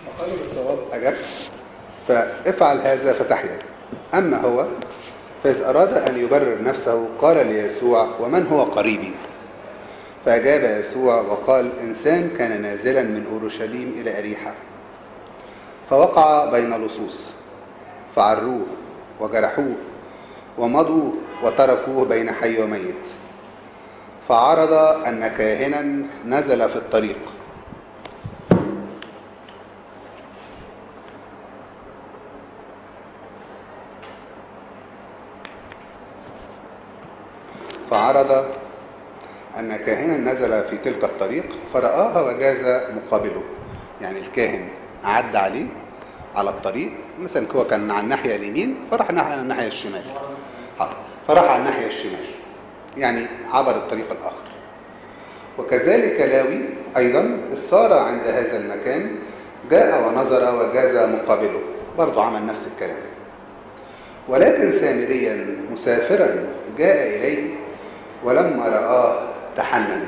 وقالوا بالصواب أجبت فافعل هذا فتحيا أما هو فإذ أراد أن يبرر نفسه قال ليسوع ومن هو قريبي فأجاب يسوع وقال إنسان كان نازلا من أورشليم إلى أريحة فوقع بين لصوص فعروه وجرحوه ومضوا وتركوه بين حي وميت فعرض أن كاهنا نزل في الطريق فعرض أن كاهنا نزل في تلك الطريق فرآها وجاز مقابله يعني الكاهن عدى عليه على الطريق مثلا هو كان على الناحية اليمين فراح على الناحية الشمال حاضر فراح على الناحية الشمال يعني عبر الطريق الآخر وكذلك لاوي أيضا السارة عند هذا المكان جاء ونظر وجاز مقابله برضه عمل نفس الكلام ولكن سامريا مسافرا جاء إليه ولما رآه تحنن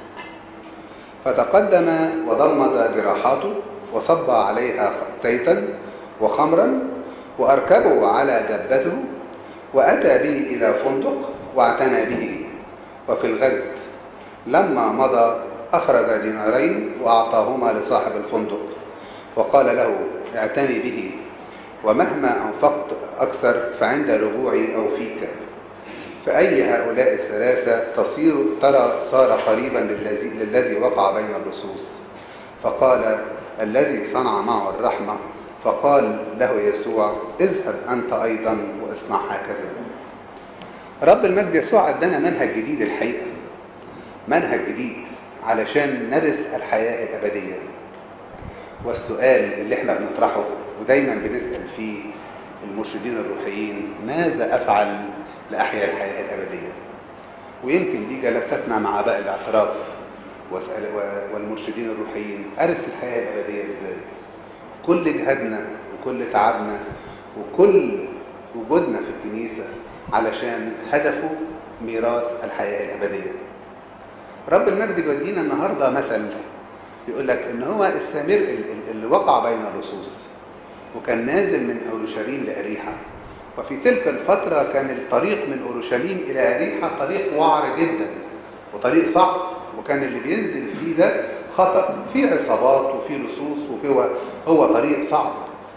فتقدم وضمد جراحاته وصب عليها زيتا وخمرا وأركبه على دبته وأتى به إلى فندق واعتنى به وفي الغد لما مضى أخرج دينارين وأعطاهما لصاحب الفندق وقال له اعتني به ومهما أنفقت أكثر فعند رجوعي أوفيك فأي هؤلاء الثلاثة تصير ترى صار قريبا للذي, للذي وقع بين اللصوص فقال الذي صنع معه الرحمة فقال له يسوع اذهب أنت أيضا واصنع هكذا رب المجد يسوع أدانا منهج جديد الحقيقة منهج جديد علشان نرث الحياة الأبدية والسؤال اللي احنا بنطرحه ودايما بنسأل فيه المرشدين الروحيين ماذا أفعل لأحيا الحياة الأبدية ويمكن دي جلساتنا مع آباء الاعتراف والمرشدين الروحيين أرث الحياة الأبدية إزاي كل جهادنا وكل تعبنا وكل وجودنا في الكنيسة علشان هدفه ميراث الحياة الأبدية رب المجد بيدينا النهاردة مثل يقول لك إن هو السامر اللي وقع بين اللصوص وكان نازل من أورشليم لأريحة وفي تلك الفترة كان الطريق من أورشليم إلى أريحة طريق وعر جدا وطريق صعب وكان اللي بينزل فيه ده خطر فيه عصابات وفيه لصوص وفيه هو, هو طريق صعب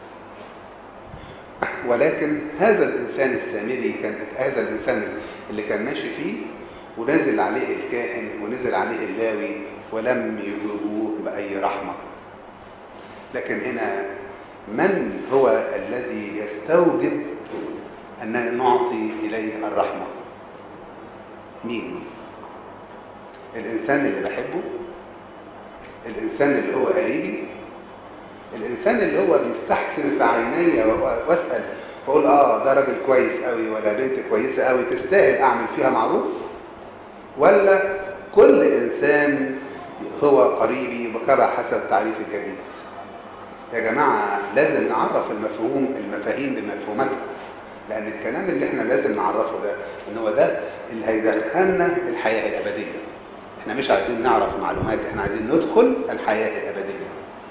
ولكن هذا الإنسان السامري كان هذا الإنسان اللي كان ماشي فيه ونزل عليه الكاهن ونزل عليه اللاوي ولم يجيبوه بأي رحمة لكن هنا من هو الذي يستوجب أن نعطي إليه الرحمة مين الإنسان اللي بحبه الإنسان اللي هو قريبي الإنسان اللي هو بيستحسن في عيني وأسأل وأقول آه ده راجل كويس قوي ولا بنت كويسة قوي تستاهل أعمل فيها معروف ولا كل إنسان هو قريبي وكما حسب تعريف الجديد يا جماعة لازم نعرف المفهوم المفاهيم بمفهوماتها لأن الكلام اللي احنا لازم نعرفه ده ان هو ده اللي هيدخلنا الحياة الأبدية احنا مش عايزين نعرف معلومات احنا عايزين ندخل الحياة الأبدية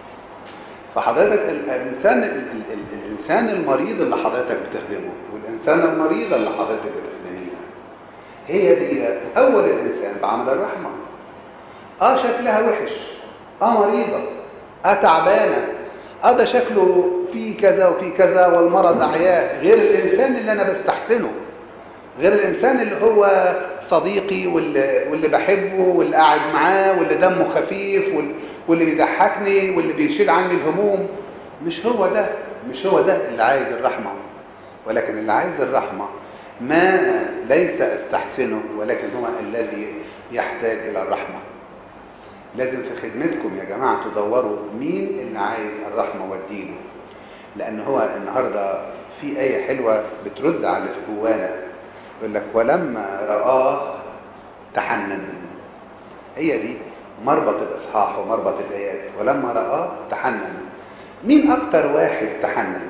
فحضرتك الإنسان الإنسان المريض اللي حضرتك بتخدمه والإنسان المريضة اللي حضرتك بتخدميها هي دي أول الإنسان بعمل الرحمة اه شكلها وحش اه مريضة اه تعبانة اه ده شكله فيه كذا وفيه كذا والمرض أعياه غير الإنسان اللي أنا بستحسنه غير الإنسان اللي هو صديقي واللي, واللي بحبه واللي قاعد معاه واللي دمه خفيف واللي بيضحكني واللي بيشيل عني الهموم مش هو ده مش هو ده اللي عايز الرحمة ولكن اللي عايز الرحمة ما ليس استحسنه ولكن هو الذي يحتاج إلى الرحمة لازم في خدمتكم يا جماعة تدوروا مين اللي عايز الرحمة والدين لأن هو النهاردة في آية حلوة بترد على اللي في جوانا يقول لك ولما رآه تحنن هي دي مربط الإصحاح ومربط الآيات ولما رآه تحنن مين أكتر واحد تحنن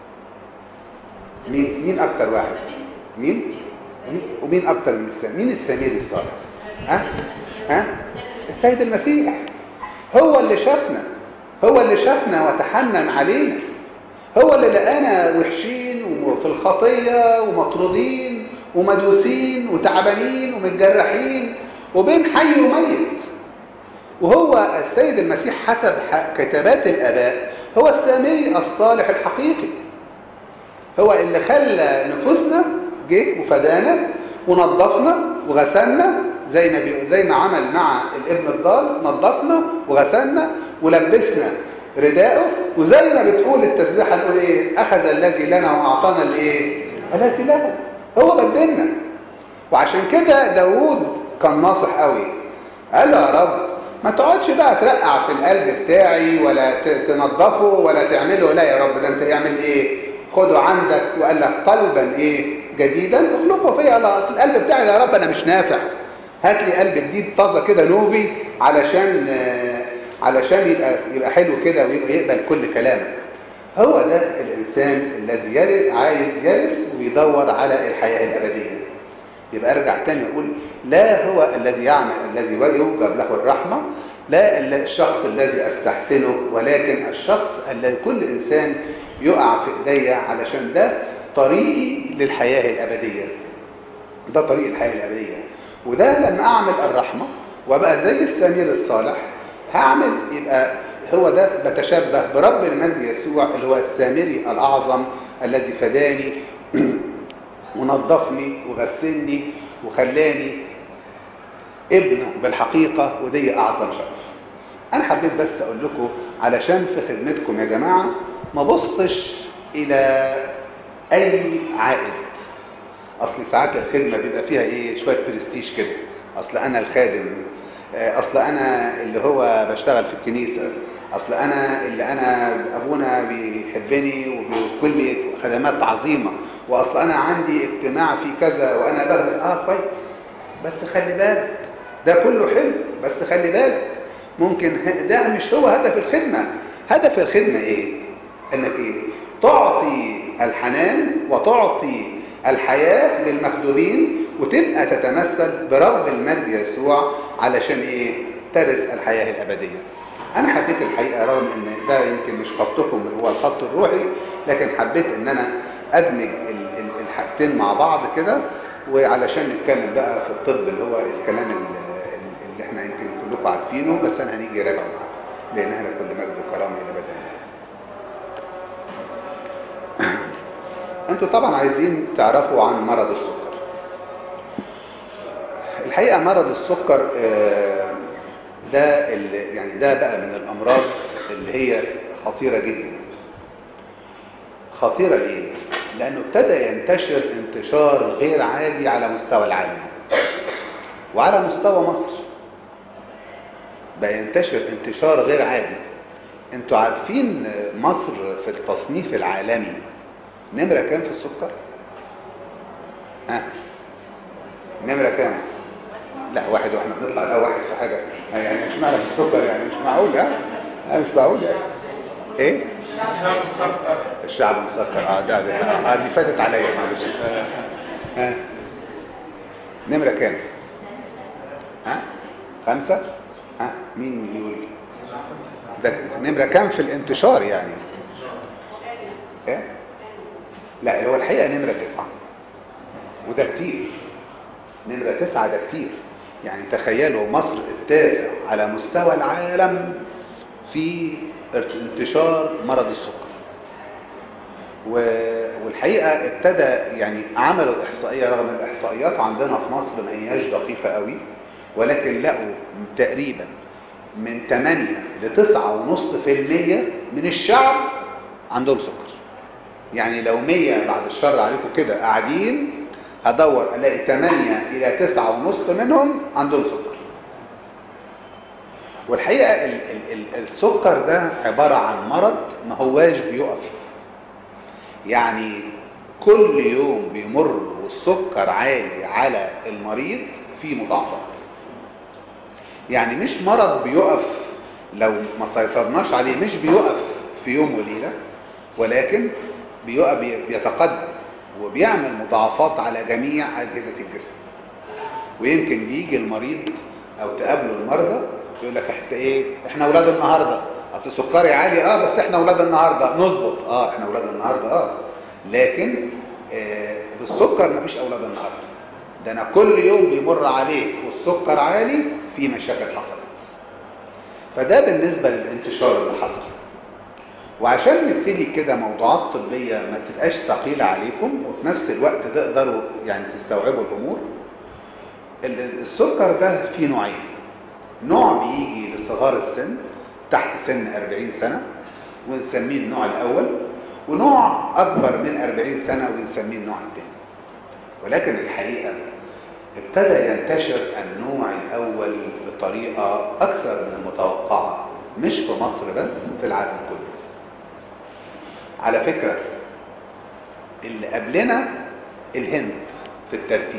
مين مين أكتر واحد مين ومين أكتر من السامري مين السامري الصالح ها ها السيد المسيح هو اللي شافنا هو اللي شافنا وتحنن علينا هو اللي لقانا وحشين وفي الخطية ومطرودين ومدوسين وتعبانين ومتجرحين وبين حي وميت وهو السيد المسيح حسب كتابات الآباء هو السامري الصالح الحقيقي هو اللي خلى نفوسنا جه وفدانا ونظفنا وغسلنا زي ما بي... زي ما عمل مع الابن الضال نظفنا وغسلنا ولبسنا رداءه وزي ما بتقول التسبيحه نقول ايه اخذ الذي لنا واعطانا الايه الذي له هو بدلنا وعشان كده داوود كان ناصح قوي قال له يا رب ما تقعدش بقى ترقع في القلب بتاعي ولا تنظفه ولا تعمله لا يا رب ده انت اعمل ايه خده عندك وقال لك قلبا ايه جديدا اخلقه فيا لا اصل القلب بتاعي يا رب انا مش نافع هات لي قلب جديد طازه كده نوفي علشان آه علشان يبقى يبقى حلو كده ويبقى يقبل كل كلامك هو ده الانسان الذي يرث عايز يرث ويدور على الحياه الابديه يبقى ارجع تاني اقول لا هو الذي يعمل الذي يوجب له الرحمه لا الشخص الذي استحسنه ولكن الشخص الذي كل انسان يقع في ايديا علشان ده طريقي للحياه الابديه ده طريق الحياه الابديه وده لما اعمل الرحمه وابقى زي السمير الصالح هعمل يبقى هو ده بتشبه برب المجد يسوع اللي هو السامري الاعظم الذي فداني ونظفني وغسلني وخلاني ابنه بالحقيقه ودي اعظم شرف انا حبيت بس اقول لكم علشان في خدمتكم يا جماعه ما بصش الى اي عائد اصل ساعات الخدمه بيبقى فيها ايه شويه برستيج كده اصل انا الخادم اصل انا اللي هو بشتغل في الكنيسه اصل انا اللي انا ابونا بيحبني وبيقول لي خدمات عظيمه واصل انا عندي اجتماع في كذا وانا بخدم اه كويس بس خلي بالك ده كله حلو بس خلي بالك ممكن ده مش هو هدف الخدمه هدف الخدمه ايه انك ايه تعطي الحنان وتعطي الحياه للمخدومين وتبقى تتمثل برب المجد يسوع علشان ايه ترث الحياه الابديه انا حبيت الحقيقه رغم ان ده يمكن مش خطكم اللي هو الخط الروحي لكن حبيت ان انا ادمج الحاجتين مع بعض كده وعلشان نتكلم بقى في الطب اللي هو الكلام اللي احنا يمكن كلكم عارفينه بس انا هنيجي راجعه معاكم لان احنا كل مجد وكرامه الى بدانا انتوا طبعا عايزين تعرفوا عن مرض السكر الحقيقه مرض السكر ده يعني ده بقى من الامراض اللي هي خطيره جدا خطيره ليه لانه ابتدى ينتشر انتشار غير عادي على مستوى العالم وعلى مستوى مصر بقى ينتشر انتشار غير عادي انتوا عارفين مصر في التصنيف العالمي نمره كام في السكر ها نمره كام لا واحد واحنا بنطلع الاول واحد في حاجه يعني مش معنى في السكر يعني مش معقول يعني مش معقول يعني ايه الشعب مسكر اه ده ده اه دي فاتت عليا معلش آه. آه. نمره كام ها خمسه ها مين يقول ده نمره كام في الانتشار يعني ايه لا هو الحقيقه نمره تسعه وده كتير نمره تسعه ده كتير يعني تخيلوا مصر التاسع على مستوى العالم في انتشار مرض السكر والحقيقه ابتدى يعني عملوا احصائيه رغم الاحصائيات عندنا في مصر ما هياش دقيقه قوي ولكن لقوا تقريبا من 8 ل 9.5% من الشعب عندهم سكر يعني لو 100 بعد الشر عليكم كده قاعدين هدور الاقي 8 الى 9.5 منهم عندهم سكر والحقيقه ال ال ال السكر ده عباره عن مرض ما هواش بيقف يعني كل يوم بيمر والسكر عالي على المريض في مضاعفات يعني مش مرض بيقف لو ما سيطرناش عليه مش بيقف في يوم وليله ولكن بيقف بيتقدم وبيعمل مضاعفات على جميع اجهزه الجسم ويمكن بيجي المريض او تقابله المرضى يقول لك احنا ايه احنا اولاد النهارده اصل سكري عالي اه بس احنا اولاد النهارده نظبط اه احنا اولاد النهارده اه لكن آه في السكر مفيش اولاد النهارده ده انا كل يوم بيمر عليك والسكر عالي في مشاكل حصلت فده بالنسبه للانتشار اللي حصل وعشان نبتدي كده موضوعات طبيه ما تبقاش ثقيله عليكم وفي نفس الوقت تقدروا يعني تستوعبوا الامور ال- السكر ده فيه نوعين نوع بيجي لصغار السن تحت سن 40 سنه ونسميه النوع الاول ونوع اكبر من 40 سنه ونسميه النوع الثاني ولكن الحقيقه ابتدى ينتشر النوع الاول بطريقه اكثر من المتوقعه مش في مصر بس في العالم كله على فكره اللي قبلنا الهند في الترتيب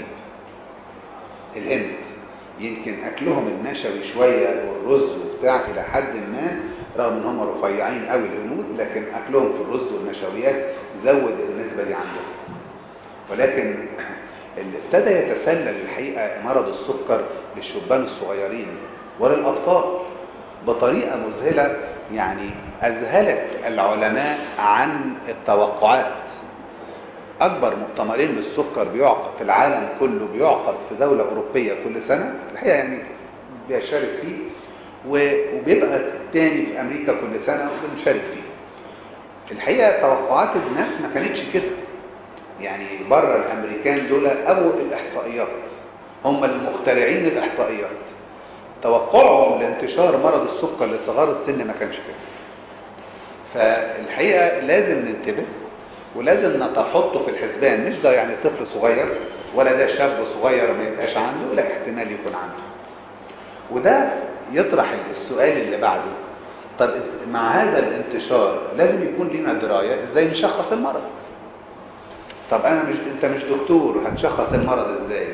الهند يمكن اكلهم النشوي شويه والرز وبتاع الى حد ما رغم ان هم رفيعين قوي الهنود لكن اكلهم في الرز والنشويات زود النسبه دي عندهم ولكن اللي ابتدى يتسلل الحقيقه مرض السكر للشبان الصغيرين وللاطفال بطريقه مذهله يعني اذهلت العلماء عن التوقعات اكبر مؤتمرين للسكر بيعقد في العالم كله بيعقد في دوله اوروبيه كل سنه الحقيقه يعني بيشارك فيه و- وبيبقى الثاني في امريكا كل سنه وبنشارك فيه الحقيقه توقعات الناس ما كانتش كده يعني بره الامريكان دول ابو الاحصائيات هم المخترعين الاحصائيات توقعهم لانتشار مرض السكر لصغار السن ما كانش كده فالحقيقه لازم ننتبه ولازم نحطه في الحسبان مش ده يعني طفل صغير ولا ده شاب صغير ما يبقاش عنده لا احتمال يكون عنده وده يطرح السؤال اللي بعده طب إز- مع هذا الانتشار لازم يكون لنا درايه ازاي نشخص المرض طب انا مش انت مش دكتور هتشخص المرض ازاي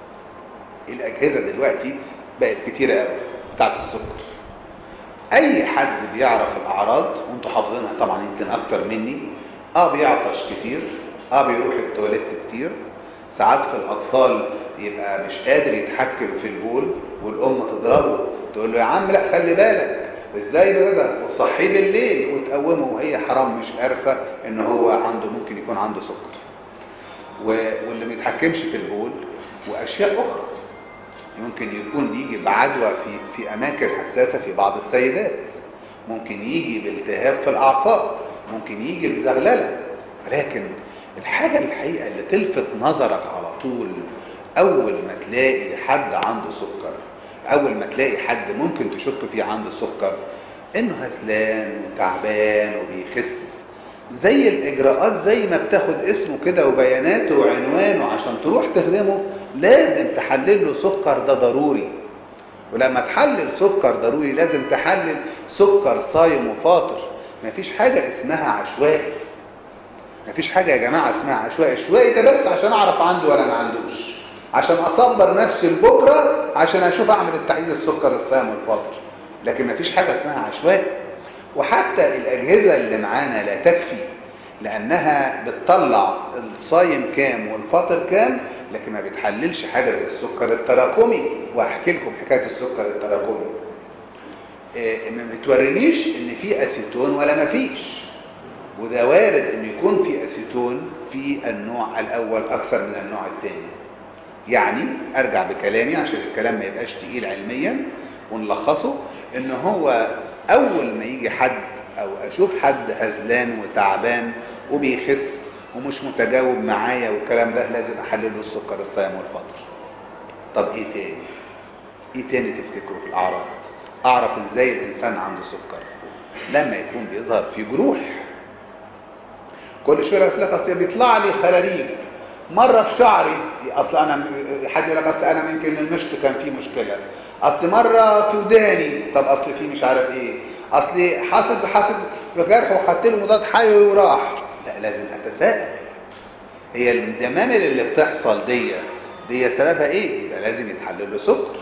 الاجهزه دلوقتي بقت كتيره قوي بتاعت السكر اي حد بيعرف الاعراض وانتوا حافظينها طبعا يمكن اكتر مني اه بيعطش كتير اه بيروح التواليت كتير ساعات في الاطفال يبقى مش قادر يتحكم في البول والام تضربه تقول له يا عم لا خلي بالك ازاي ده ده وتصحيه بالليل وتقومه وهي حرام مش عارفه ان هو عنده ممكن يكون عنده سكر و- واللي ما يتحكمش في البول واشياء اخرى ممكن يكون يجي بعدوى في في اماكن حساسه في بعض السيدات ممكن يجي بالتهاب في الاعصاب ممكن يجي بزغلله ولكن الحاجه الحقيقه اللي تلفت نظرك على طول اول ما تلاقي حد عنده سكر اول ما تلاقي حد ممكن تشك فيه عنده سكر انه هزلان وتعبان وبيخس زي الاجراءات زي ما بتاخد اسمه كده وبياناته وعنوانه عشان تروح تخدمه لازم تحلل له سكر ده ضروري ولما تحلل سكر ضروري لازم تحلل سكر صايم وفاطر مفيش حاجه اسمها عشوائي مفيش حاجه يا جماعه اسمها عشوائي عشوائي ده بس عشان اعرف عنده ولا ما عندوش عشان اصبر نفسي لبكره عشان اشوف اعمل التحليل السكر الصايم والفاطر لكن مفيش حاجه اسمها عشوائي وحتى الاجهزه اللي معانا لا تكفي لانها بتطلع الصايم كام والفاطر كام لكن ما بتحللش حاجه زي السكر التراكمي وهحكي لكم حكايه السكر التراكمي إيه، ما بتورينيش ان في اسيتون ولا ما فيش وده وارد ان يكون في اسيتون في النوع الاول اكثر من النوع الثاني يعني ارجع بكلامي عشان الكلام ما يبقاش تقيل علميا ونلخصه ان هو اول ما يجي حد او اشوف حد هزلان وتعبان وبيخس ومش متجاوب معايا والكلام ده لازم احلل له السكر الصايم والفطر طب ايه تاني ايه تاني تفتكروا في الاعراض اعرف ازاي الانسان عنده سكر لما يكون بيظهر في جروح كل شويه يقول لك اصل بيطلع لي خراريج مره في شعري اصل انا حد يقول لك اصل انا يمكن المشط كان فيه مشكله اصل مره في وداني طب اصل في مش عارف ايه اصل حاسس حاسس بجرح وخدت له مضاد حيوي وراح لا لازم اتساءل هي الدمامل اللي بتحصل دي دي سببها ايه يبقى لازم يتحلل له سكر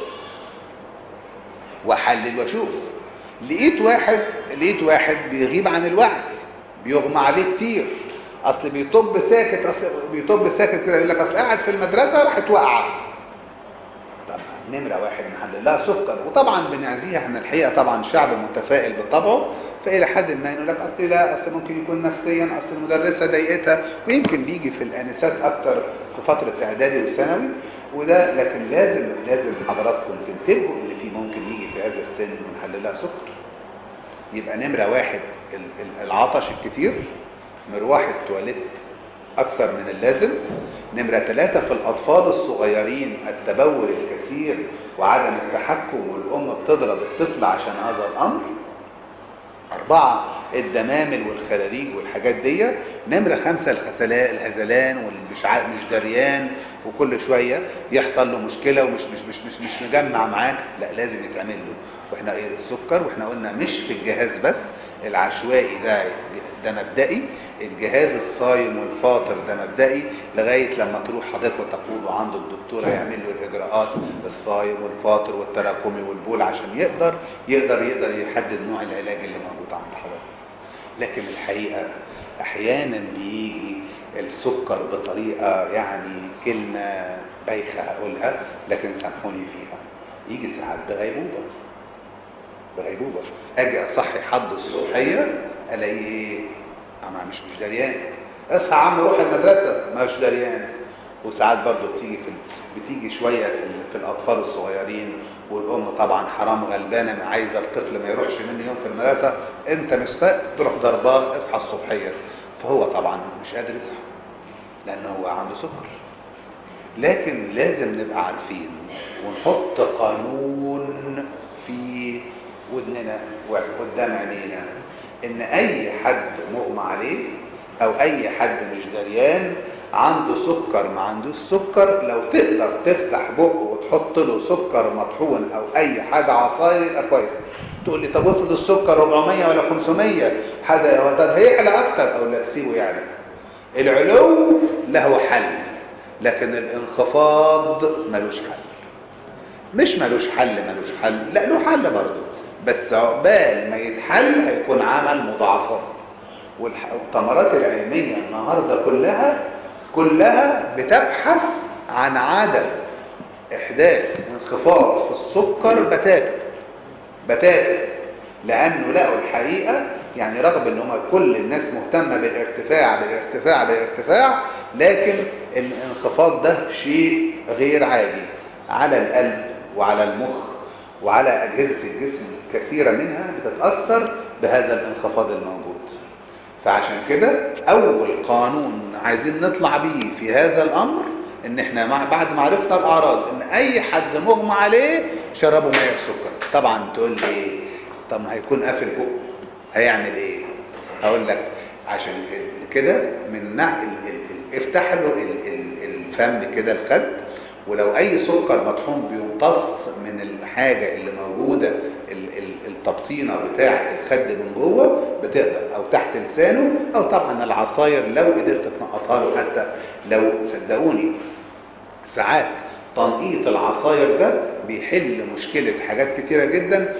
واحلل واشوف لقيت واحد لقيت واحد بيغيب عن الوعي بيغمى عليه كتير اصل بيطب ساكت اصل بيطب ساكت كده يقول لك اصل قاعد في المدرسه راحت واقعه طب نمرة واحد نحلل لها سكر وطبعا بنعزيها احنا الحقيقة طبعا شعب متفائل بطبعه فإلى حد ما يقول لك أصل لا أصل ممكن يكون نفسيا أصل المدرسة ضايقتها ويمكن بيجي في الآنسات أكتر في فترة إعدادي وثانوي وده لكن لازم لازم حضراتكم تنتبهوا اللي فيه ممكن يجي في هذا السن ونحلل لها سكر يبقى نمرة واحد ال- ال- العطش الكتير مروح التواليت أكثر من اللازم نمرة ثلاثة في الأطفال الصغيرين التبول الكثير وعدم التحكم والأم بتضرب الطفل عشان هذا الأمر أربعة الدمامل والخراريج والحاجات دي نمرة خمسة الخسلاء الهزلان والمش عا- مش دريان وكل شوية يحصل له مشكلة ومش مش مش مش, مش مجمع معاك لا لازم يتعمل له واحنا ايه السكر واحنا قلنا مش في الجهاز بس العشوائي ده ده مبدئي الجهاز الصايم والفاطر ده مبدئي لغايه لما تروح حضرتك وتقوده عند الدكتور هيعمل له الاجراءات الصايم والفاطر والتراكمي والبول عشان يقدر يقدر يقدر يحدد نوع العلاج اللي موجود عند حضرتك لكن الحقيقه احيانا بيجي السكر بطريقه يعني كلمه بايخه هقولها لكن سامحوني فيها يجي ساعات بغيبوبه بغيبوبه اجي اصحي حد الصبحيه الاقيه ايه انا مش مش دريان اصحى يا عم روح المدرسه مش دريان وساعات برضو بتيجي في ال- بتيجي شويه في, ال- في الاطفال الصغيرين والام طبعا حرام غلبانه ما عايزه الطفل ما يروحش منه يوم في المدرسه انت مش فاق تروح ضرباه اصحى الصبحيه فهو طبعا مش قادر يصحى لان هو عنده سكر لكن لازم نبقى عارفين ونحط قانون في ودننا وقدام عينينا ان اي حد مغمى عليه او اي حد مش دريان عنده سكر ما عندوش سكر لو تقدر تفتح بقه وتحط له سكر مطحون او اي حاجه عصاير يبقى كويس تقول لي طب افرض السكر 400 ولا 500 حاجه هو طب هيعلى اكتر اقول لك سيبه يعلى العلو له حل لكن الانخفاض ملوش حل مش ملوش حل ملوش حل لا له حل برضه بس عقبال ما يتحل هيكون عمل مضاعفات والح- والثمرات العلمية النهاردة كلها كلها بتبحث عن عدم إحداث انخفاض في السكر بتاتا بتاتا لأنه لقوا الحقيقة يعني رغم ان هم كل الناس مهتمة بالارتفاع بالارتفاع بالارتفاع لكن الانخفاض ده شيء غير عادي على القلب وعلى المخ وعلى أجهزة الجسم كثيرة منها بتتأثر بهذا الانخفاض الموجود فعشان كده أول قانون عايزين نطلع بيه في هذا الأمر إن إحنا مع بعد ما عرفنا الأعراض إن أي حد مغمى عليه شربوا مية بسكر طبعا تقول لي إيه؟ طب ما هيكون قافل بقه هيعمل إيه؟ هقول لك عشان كده من نع... ال... ال... ال... افتح له ال... ال... الفم كده الخد ولو اي سكر مطحون بيمتص من الحاجه اللي موجوده ال- ال- التبطينه بتاعه الخد من جوه بتقدر او تحت لسانه او طبعا العصاير لو قدرت تنقطها له حتى لو صدقوني ساعات تنقيط العصاير ده بيحل مشكله حاجات كتيره جدا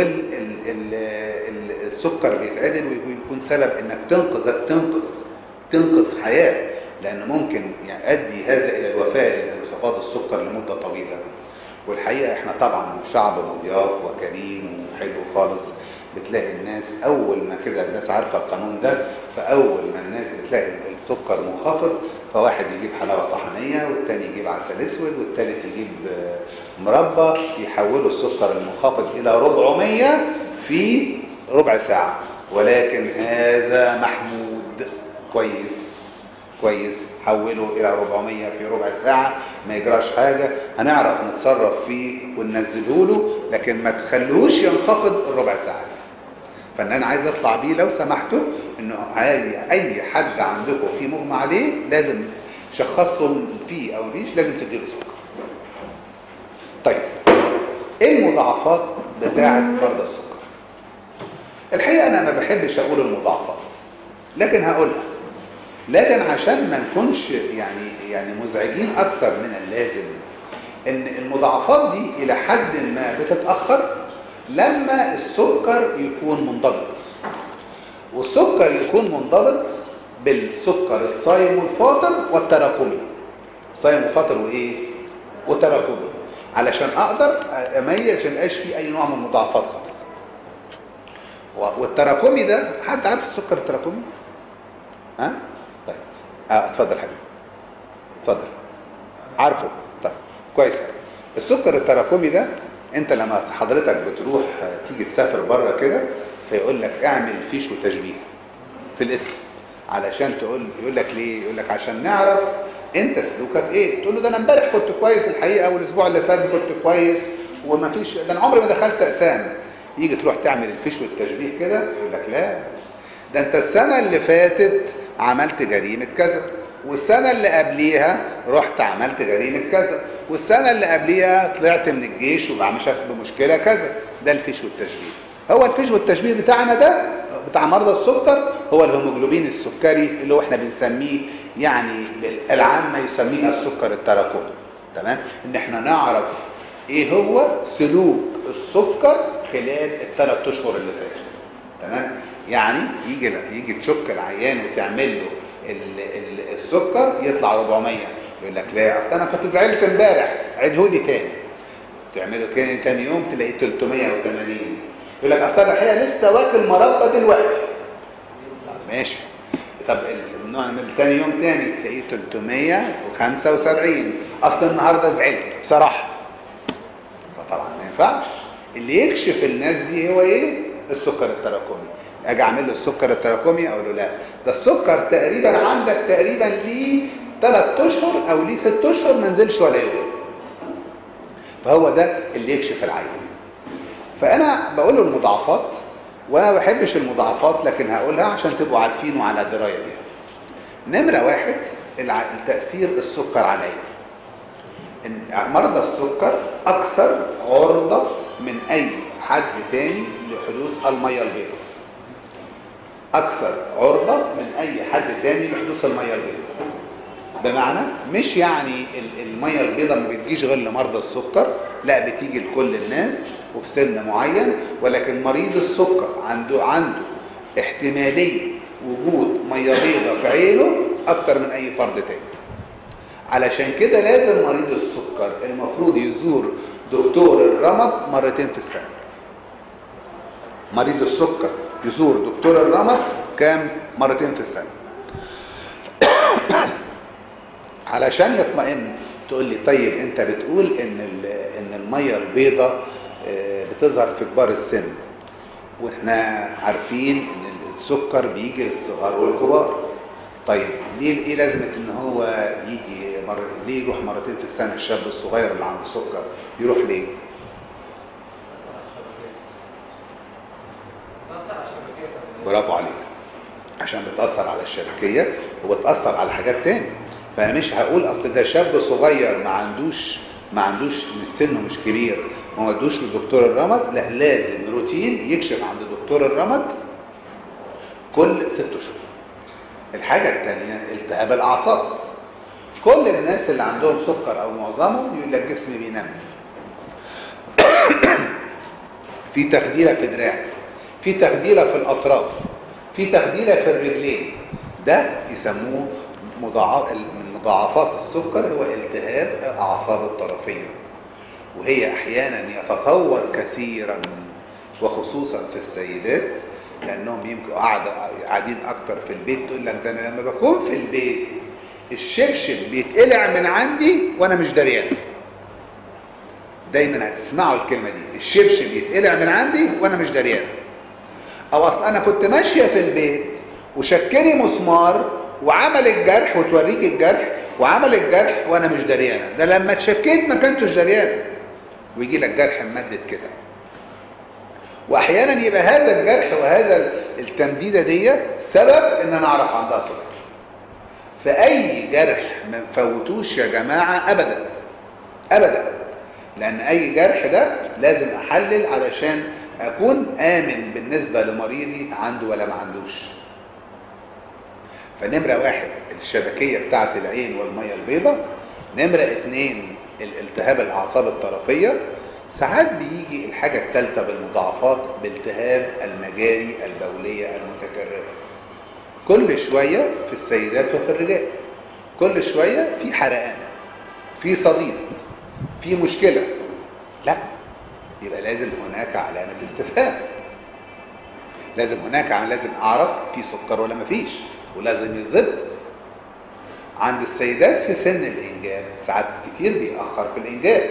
والسكر بيتعدل ويكون سبب انك تنقذ تنقذ تنقذ حياه لان ممكن يؤدي هذا الى الوفاه لانخفاض السكر لمده طويله والحقيقه احنا طبعا شعب مضياف وكريم وحلو خالص بتلاقي الناس اول ما كده الناس عارفه القانون ده فاول ما الناس بتلاقي السكر منخفض فواحد يجيب حلاوه طحينيه والتاني يجيب عسل اسود والتالت يجيب آه، مربى يحولوا السكر المنخفض الى 400 في ربع ساعه ولكن هذا محمود كويس كويس حوله الى 400 في ربع ساعه ما يجراش حاجه هنعرف نتصرف فيه وننزله له لكن ما تخلوش ينخفض الربع ساعه دي فان انا عايز اطلع بيه لو سمحتوا انه اي اي حد عندكم فيه مغمى عليه لازم شخصتم فيه او مفيش لازم تديله سكر طيب ايه المضاعفات بتاعه مرضى السكر الحقيقه انا ما بحبش اقول المضاعفات لكن هقولها لكن عشان ما نكونش يعني يعني مزعجين اكثر من اللازم ان المضاعفات دي الى حد ما بتتاخر لما السكر يكون منضبط والسكر يكون منضبط بالسكر الصايم والفاطر والتراكمي صايم وفاطر وايه وتراكمي علشان اقدر اميز عشان ميبقاش فيه اي نوع من المضاعفات خالص و- والتراكمي ده حد عارف السكر التراكمي ها طيب اه اتفضل حبيبي اتفضل عارفه طيب كويس السكر التراكمي ده انت لما حضرتك بتروح آه، تيجي تسافر بره كده فيقول لك اعمل فيش وتشبيه في الاسم علشان تقول يقول لك ليه يقول لك عشان نعرف انت سلوكك ايه تقول له ده انا امبارح كنت كويس الحقيقه والاسبوع اللي فات كنت كويس وما فيش ده انا عمري ما دخلت اقسام يجي تروح تعمل الفيش والتشبيه كده يقول لك لا ده انت السنه اللي فاتت عملت جريمه كذا والسنه اللي قبليها رحت عملت جريمه كذا والسنه اللي قبليها طلعت من الجيش وبقى مش عارف بمشكله كذا ده الفيش والتشبيه هو الفيش والتشبيه بتاعنا ده بتاع مرضى السكر هو الهيموجلوبين السكري اللي هو احنا بنسميه يعني العامه يسميه السكر التراكمي تمام ان احنا نعرف ايه هو سلوك السكر خلال الثلاث اشهر اللي فاتوا تمام يعني يجي يجي تشك العيان وتعمل له ال- ال- السكر يطلع 400 يقول لك لا اصل انا كنت زعلت امبارح عيدهولي تاني تعمله كده تاني يوم تلاقيه 380 يقول لك اصل انا الحقيقه لسه واكل مربى دلوقتي طب ماشي طب النوع من تاني يوم تاني تلاقيه 375 اصل النهارده زعلت بصراحه فطبعا ما ينفعش اللي يكشف الناس دي هو ايه السكر التراكمي اجي اعمل له السكر التراكمي اقول له لا ده السكر تقريبا عندك تقريبا ليه ثلاث اشهر او ليه ست اشهر ما نزلش ولا يوم فهو ده اللي يكشف العين فانا بقول له المضاعفات وانا ما بحبش المضاعفات لكن هقولها عشان تبقوا عارفين وعلى درايه بيها نمره واحد الع- تاثير السكر على العين إن مرضى السكر اكثر عرضه من اي حد تاني لحدوث الميه البيضاء اكثر عرضه من اي حد تاني لحدوث الميه البيضاء بمعنى مش يعني ال- الميه البيضاء ما بتجيش غير لمرضى السكر لا بتيجي لكل الناس وفي سن معين ولكن مريض السكر عنده عنده احتماليه وجود ميه بيضاء في عينه اكتر من اي فرد تاني علشان كده لازم مريض السكر المفروض يزور دكتور الرمد مرتين في السنه مريض السكر يزور دكتور الرمد كام مرتين في السنه علشان يطمئن تقول لي طيب انت بتقول ان ال- ان الميه البيضاء آه، بتظهر في كبار السن واحنا عارفين ان السكر بيجي للصغار والكبار طيب ليه ايه لازمه ان هو يجي مر... ليه يروح مرتين في السنه الشاب الصغير اللي عنده سكر يروح ليه برافو عليك عشان بتأثر على الشبكية وبتأثر على حاجات تاني فأنا مش هقول أصل ده شاب صغير ما عندوش ما عندوش مش سنه مش كبير ما ودوش لدكتور الرمد لا لازم روتين يكشف عند دكتور الرمد كل ست شهور الحاجة التانية التهاب الأعصاب كل الناس اللي عندهم سكر أو معظمهم يقول لك جسمي بينمل في تخديرة في دراعي في تخديرة في الأطراف في تخديرة في الرجلين ده يسموه مضاعف من مضاعفات السكر هو التهاب الأعصاب الطرفية وهي أحيانا يتطور كثيرا وخصوصا في السيدات لأنهم يمكن قاعدة قاعدين أكتر في البيت تقول لك ده أنا لما بكون في البيت الشبشب بيتقلع من عندي وأنا مش دريان دايما هتسمعوا الكلمة دي الشبشب يتقلع من عندي وأنا مش دريان او اصل انا كنت ماشيه في البيت وشكني مسمار وعمل الجرح وتوريك الجرح وعمل الجرح وانا مش دريانه ده لما اتشكيت ما كنتش دريانه ويجي لك جرح ممدد كده واحيانا يبقى هذا الجرح وهذا التمديده دي سبب ان انا اعرف عندها سكر فاي جرح ما نفوتوش يا جماعه ابدا ابدا لان اي جرح ده لازم احلل علشان اكون امن بالنسبه لمريضي عنده ولا ما عندوش فنمره واحد الشبكيه بتاعه العين والميه البيضاء نمره اتنين الالتهاب الاعصاب الطرفيه ساعات بيجي الحاجه الثالثه بالمضاعفات بالتهاب المجاري البوليه المتكرره كل شويه في السيدات وفي الرجال كل شويه في حرقان في صديد في مشكله يبقى لازم هناك علامة استفهام لازم هناك عم لازم اعرف في سكر ولا مفيش ولازم يتظبط عند السيدات في سن الانجاب ساعات كتير بيأخر في الانجاب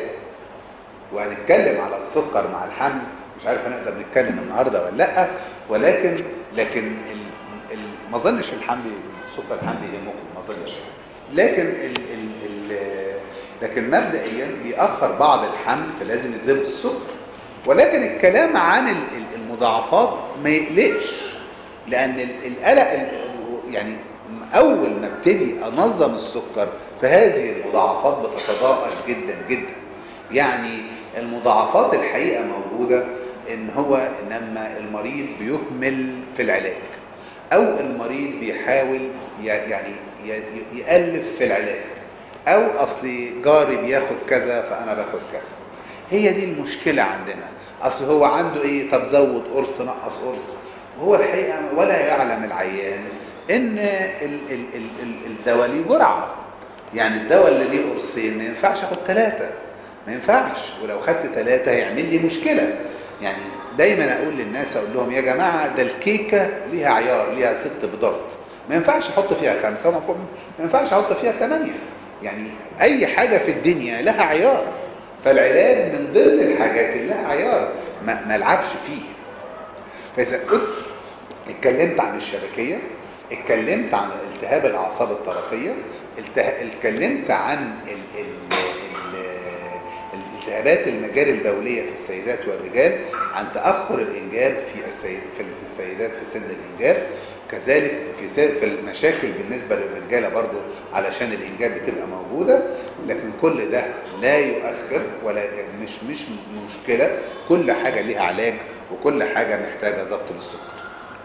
وهنتكلم على السكر مع الحمل مش عارف هنقدر نتكلم النهارده ولا لا ولكن لكن ال ال ما اظنش الحمل السكر الحمل يهمكم ما اظنش لكن ال ال ال لكن مبدئيا بيأخر بعض الحمل فلازم يتظبط السكر ولكن الكلام عن ال- ال- المضاعفات ما يقلقش لان ال- القلق ال- يعني اول ما ابتدي انظم السكر فهذه المضاعفات بتتضاءل جدا جدا يعني المضاعفات الحقيقه موجوده ان هو لما المريض بيهمل في العلاج او المريض بيحاول ي- يعني ي- يالف في العلاج او اصل جاري بياخد كذا فانا باخد كذا هي دي المشكله عندنا اصل هو عنده ايه طب زود قرص نقص قرص وهو الحقيقه ولا يعلم العيان ان ال- ال- ال- ال- الدواء ليه جرعه يعني الدواء اللي ليه قرصين ما ينفعش اخد ثلاثه ما ينفعش ولو خدت ثلاثه هيعمل لي مشكله يعني دايما اقول للناس اقول لهم يا جماعه ده الكيكه ليها عيار ليها ست بيضات ما ينفعش احط فيها خمسه وما ما ينفعش احط فيها ثمانيه يعني اي حاجه في الدنيا لها عيار فالعلاج من ضمن الحاجات اللي لها عيار ما ما العبش فيه فاذا كنت اتكلمت عن الشبكيه اتكلمت عن التهاب الاعصاب الطرفيه الته... اتكلمت عن ال... ال... ال... الالتهابات المجاري البوليه في السيدات والرجال عن تاخر الانجاب في السيد... في في السيدات في سن الانجاب كذلك في س... في المشاكل بالنسبه للرجاله برضو علشان الانجاب بتبقى موجوده لكن كل ده لا يؤخر ولا مش مش مشكله كل حاجه ليها علاج وكل حاجه محتاجه ضبط للسكر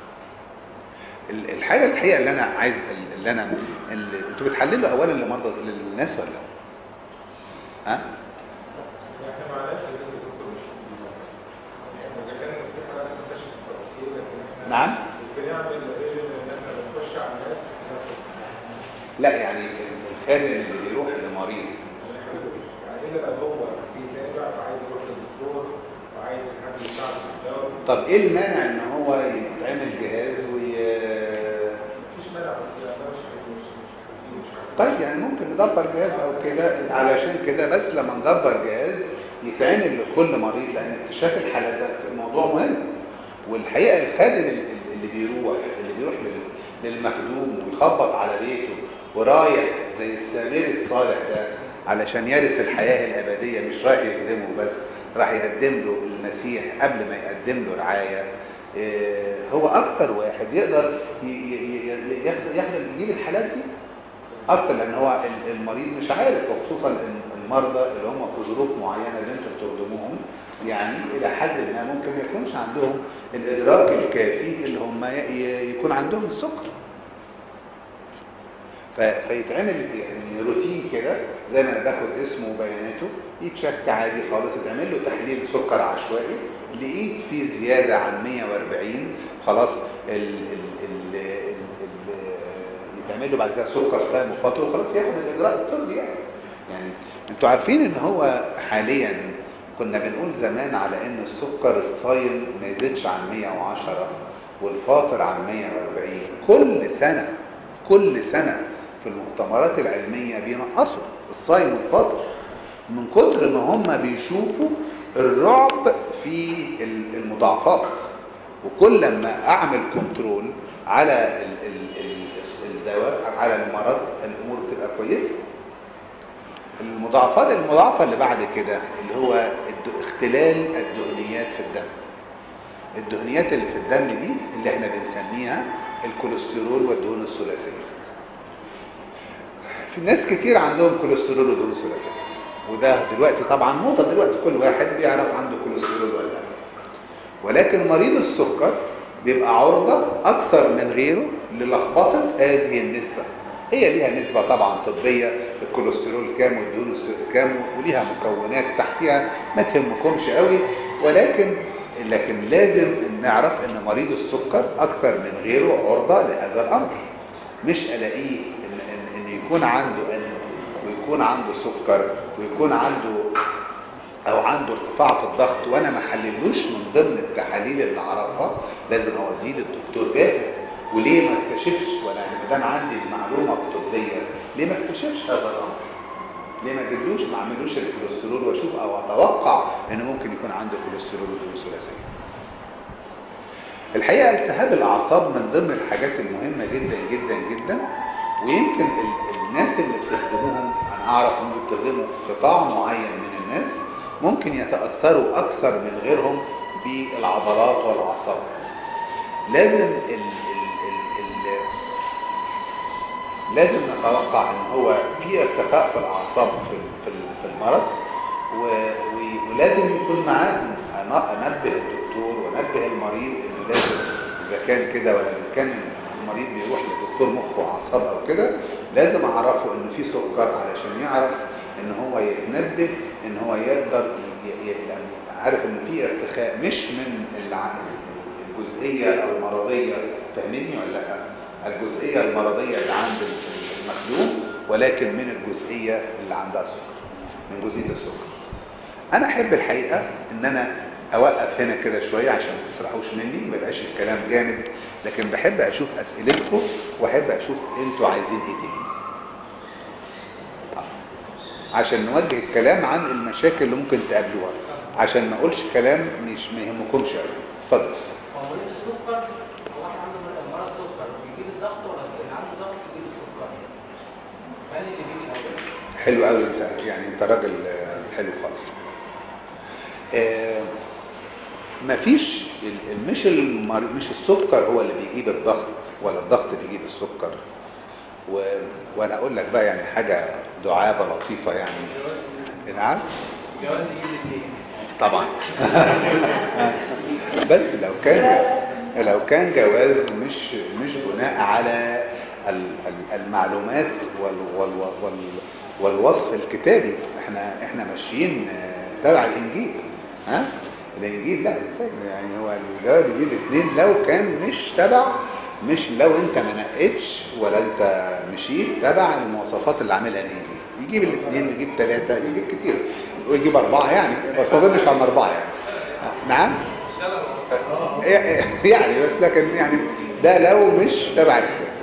ال- الحاجه الحقيقه اللي انا عايز اللي انا اللي انتوا بتحللوا اولا لمرضى للناس ولا ها احنا معناش لازم الدكتور مش يعني اذا كان في حالات منتشره في التوفيق لكن احنا نعم مش بنعمل غير ان احنا بنخش على الناس ناس لا يعني الخادم اللي بيروح لمريض يعني الا لو هو في تابع وعايز يروح للدكتور وعايز حد يساعده في الدواء طب ايه المانع ان هو يتعمل جهاز وي مفيش مانع بس انا مش مش مش مش عارف. طيب يعني ممكن ندبر جهاز او كده علشان كده بس لما ندبر جهاز يتعمل لكل مريض لان اكتشاف الحالات ده موضوع مهم والحقيقه الخادم ال- ال- اللي بيروح اللي بيروح لل- للمخدوم ويخبط على بيته ورايح زي السامري الصالح ده علشان يرث الحياه الابديه مش رايح يخدمه بس راح يقدم له المسيح قبل ما يقدم له رعايه إيه، هو اكتر واحد يقدر ي- ي- ي- ياخد ياخد يجيب الحالات دي اكتر لان هو ال- المريض مش عارف وخصوصا ال- المرضى اللي هم في ظروف معينه اللي انتم بتخدموهم يعني الى حد ما ممكن ما يكونش عندهم الادراك الكافي اللي هم ي- ي- يكون عندهم السكر ف- فيتعمل يعني روتين كده زي ما انا باخد اسمه وبياناته يتشك عادي خالص يتعمل له تحليل سكر عشوائي لقيت فيه زياده عن 140 خلاص ال ال ال ال ال يتعمل له بعد كده سكر سام وفتره خلاص ياخد الاجراء الطبي يعني يعني انتوا عارفين ان هو حاليا كنا بنقول زمان على ان السكر الصايم ما يزيدش عن 110 والفاطر عن 140 كل سنه كل سنه في المؤتمرات العلميه بينقصوا الصايم والفاطر من كتر ما هم بيشوفوا الرعب في ال- المضاعفات وكل ما اعمل كنترول على ال- ال- ال- الدواء على المرض الامور بتبقى كويسه المضاعفات المضاعفه اللي بعد كده اللي هو الد- اختلال الدهنيات في الدم الدهنيات اللي في الدم دي اللي احنا بنسميها الكوليسترول والدهون الثلاثيه في ناس كتير عندهم كوليسترول ودهون ثلاثيه وده دلوقتي طبعا موضه دلوقتي كل واحد بيعرف عنده كوليسترول ولا لا ولكن مريض السكر بيبقى عرضة أكثر من غيره للخبطة هذه النسبة هي ليها نسبة طبعا طبية الكوليسترول كام والدهون الس- كام وليها مكونات تحتها ما تهمكمش قوي ولكن لكن لازم نعرف ان مريض السكر اكثر من غيره عرضة لهذا الامر مش الاقيه ان, إن, إن يكون عنده ان ويكون عنده سكر ويكون عنده او عنده ارتفاع في الضغط وانا ما حللوش من ضمن التحاليل اللي اعرفها لازم اوديه للدكتور جاهز وليه ما اكتشفش ولا يعني ما دام عندي المعلومه الطبيه ليه ما اكتشفش هذا الامر ليه ما اجيبلوش ما اعملوش الكوليسترول واشوف او اتوقع انه ممكن يكون عنده كوليسترول ودهون ثلاثيه الحقيقه التهاب الاعصاب من ضمن الحاجات المهمه جدا جدا جدا ويمكن ال- الناس اللي بتخدموهم انا اعرف ان بتخدموا قطاع معين من الناس ممكن يتاثروا اكثر من غيرهم بالعضلات والاعصاب لازم ال ال ال ال لازم نتوقع ان هو في ارتخاء في الاعصاب في في في المرض و- و- ولازم يكون معاهم أنا- انبه الدكتور وانبه المريض انه لازم اذا كان كده ولا اذا كان المريض بيروح لدكتور مخ واعصاب او كده لازم اعرفه انه في سكر علشان يعرف ان هو يتنبه ان هو يقدر ي- ي- يعني عارف ان في ارتخاء مش من الع- الجزئيه المرضيه فاهمني ولا لا؟ الجزئيه المرضيه اللي عند المخلوق ولكن من الجزئيه اللي عندها سكر من جزئيه السكر انا احب الحقيقه ان انا اوقف هنا كده شويه عشان ما تسرحوش مني ما يبقاش الكلام جامد لكن بحب اشوف اسئلتكم واحب اشوف انتوا عايزين ايه تاني آه. عشان نوجه الكلام عن المشاكل اللي ممكن تقابلوها عشان ما اقولش كلام مش ما يهمكمش قوي اتفضل هو مريض السكر هو واحد عنده مرض سكر بيجيب الضغط ولا اللي عنده ضغط بيجيب السكر؟ مين اللي بيجي الاول؟ حلو قوي انت يعني انت راجل آه، حلو خالص آه، مفيش ال- ال- مش المريض مش السكر هو اللي بيجيب الضغط ولا الضغط بيجيب السكر و... وانا اقول لك بقى يعني حاجه دعابه لطيفه يعني نعم جواز يجيب الاثنين طبعا بس لو كان لو كان جواز مش مش بناء على ال- ال- المعلومات وال وال وال والوصف الكتابي احنا احنا ماشيين آه، تبع الانجيل ها الانجيل لا ازاي يعني هو الجواب يجيب الاثنين لو كان مش تبع مش لو انت ما نقتش ولا انت مشيت تبع المواصفات اللي عاملها الانجيل يجيب الاثنين يجيب ثلاثه يجيب كتير ويجيب اربعه يعني بس ما اظنش عن اربعه يعني نعم يعني بس لكن يعني ده لو مش تبع الكتاب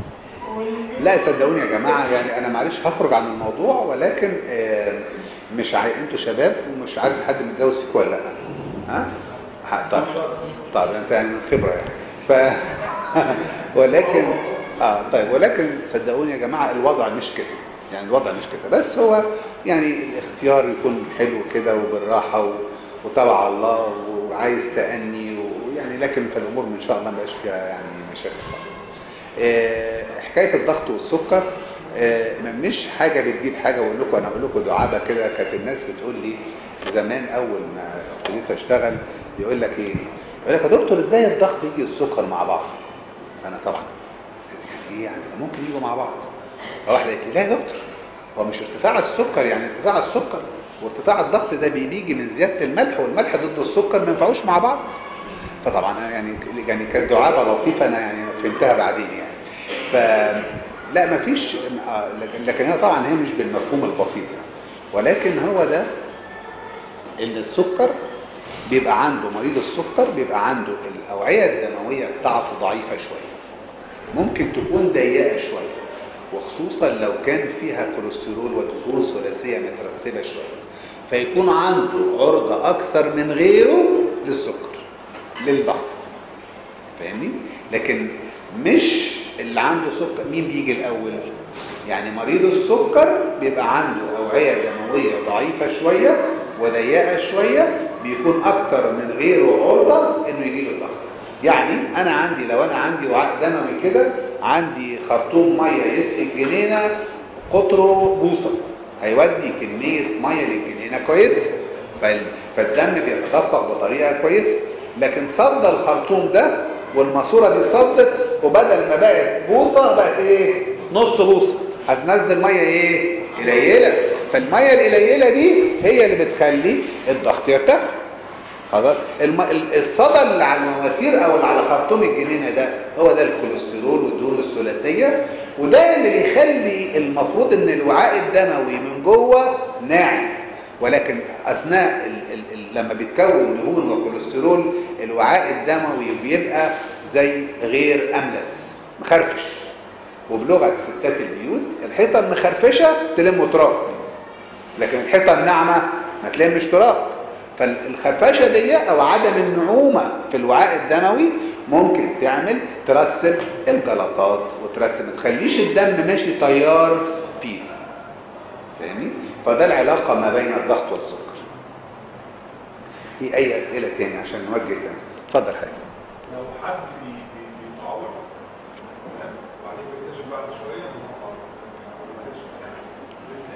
لا صدقوني يا جماعه يعني انا معلش هخرج عن الموضوع ولكن آه، مش عاي... انتوا شباب ومش عارف حد متجوز فيكم ولا لا ها ح- طب طب انت يعني من خبره يعني ف ولكن اه طيب ولكن صدقوني يا جماعه الوضع مش كده يعني الوضع مش كده بس هو يعني الاختيار يكون حلو كده وبالراحه و... وتبع الله وعايز تأني ويعني لكن في الامور ان شاء الله ما بقاش فيها يعني مشاكل خالص. آه، حكايه الضغط والسكر آه، ما مش حاجه بتجيب حاجه واقول لكم انا اقول لكم دعابه كده كانت الناس بتقول لي زمان اول ما ابتديت اشتغل يقول لك ايه؟ يقول لك يا دكتور ازاي الضغط يجي السكر مع بعض؟ انا طبعا يعني ايه يعني ممكن يجوا مع بعض فواحده قالت لي لا يا دكتور هو مش ارتفاع السكر يعني ارتفاع السكر وارتفاع الضغط ده بيجي من زياده الملح والملح ضد السكر ما ينفعوش مع بعض فطبعا أنا يعني يعني كانت دعابه لطيفه انا يعني فهمتها بعدين يعني ف لا ما فيش آه، لكن لكن هي طبعا هي مش بالمفهوم البسيط يعني ولكن هو ده ان السكر بيبقى عنده مريض السكر بيبقى عنده الاوعيه الدمويه بتاعته ضعيفه شويه ممكن تكون ضيقه شويه وخصوصا لو كان فيها كوليسترول ودهون ثلاثيه مترسبه شويه فيكون عنده عرضه اكثر من غيره للسكر للضغط فاهمني لكن مش اللي عنده سكر مين بيجي الاول يعني مريض السكر بيبقى عنده اوعيه دمويه ضعيفه شويه وضيقه شويه بيكون اكتر من غيره عرضه انه يجي له الضغط يعني انا عندي لو انا عندي وعاء دموي كده عندي خرطوم ميه يسقي الجنينه قطره بوصه هيودي كميه ميه للجنينه كويسه فال- فالدم بيتدفق بطريقه كويسه لكن صد الخرطوم ده والماسوره دي صدت وبدل ما بقت بوصه بقت ايه نص بوصه هتنزل ميه ايه قليله فالميه القليله دي هي اللي بتخلي الضغط يرتفع خلاص الم... ال- الصدى اللي على المواسير او اللي على خرطوم الجنينه ده هو ده الكوليسترول والدهون الثلاثيه وده اللي بيخلي المفروض ان الوعاء الدموي من جوه ناعم ولكن اثناء ال ال ال لما بيتكون دهون وكوليسترول الوعاء الدموي بيبقى زي غير املس مخرفش وبلغه ستات البيوت الحيطه المخرفشه تلم تراب لكن الحيطه الناعمه ما تلمش تراب فالخرفشه دي او عدم النعومه في الوعاء الدموي ممكن تعمل ترسب الجلطات وترسب ما تخليش الدم ماشي تيار فيه فاهمني فده العلاقه ما بين الضغط والسكر في اي اسئله تاني عشان نوجه تاني اتفضل حاجه لو حد بي- بي- بيتعور تمام وبعدين بيكتشف بعد شويه ان هو تعور ما بيكتشف يعني لسه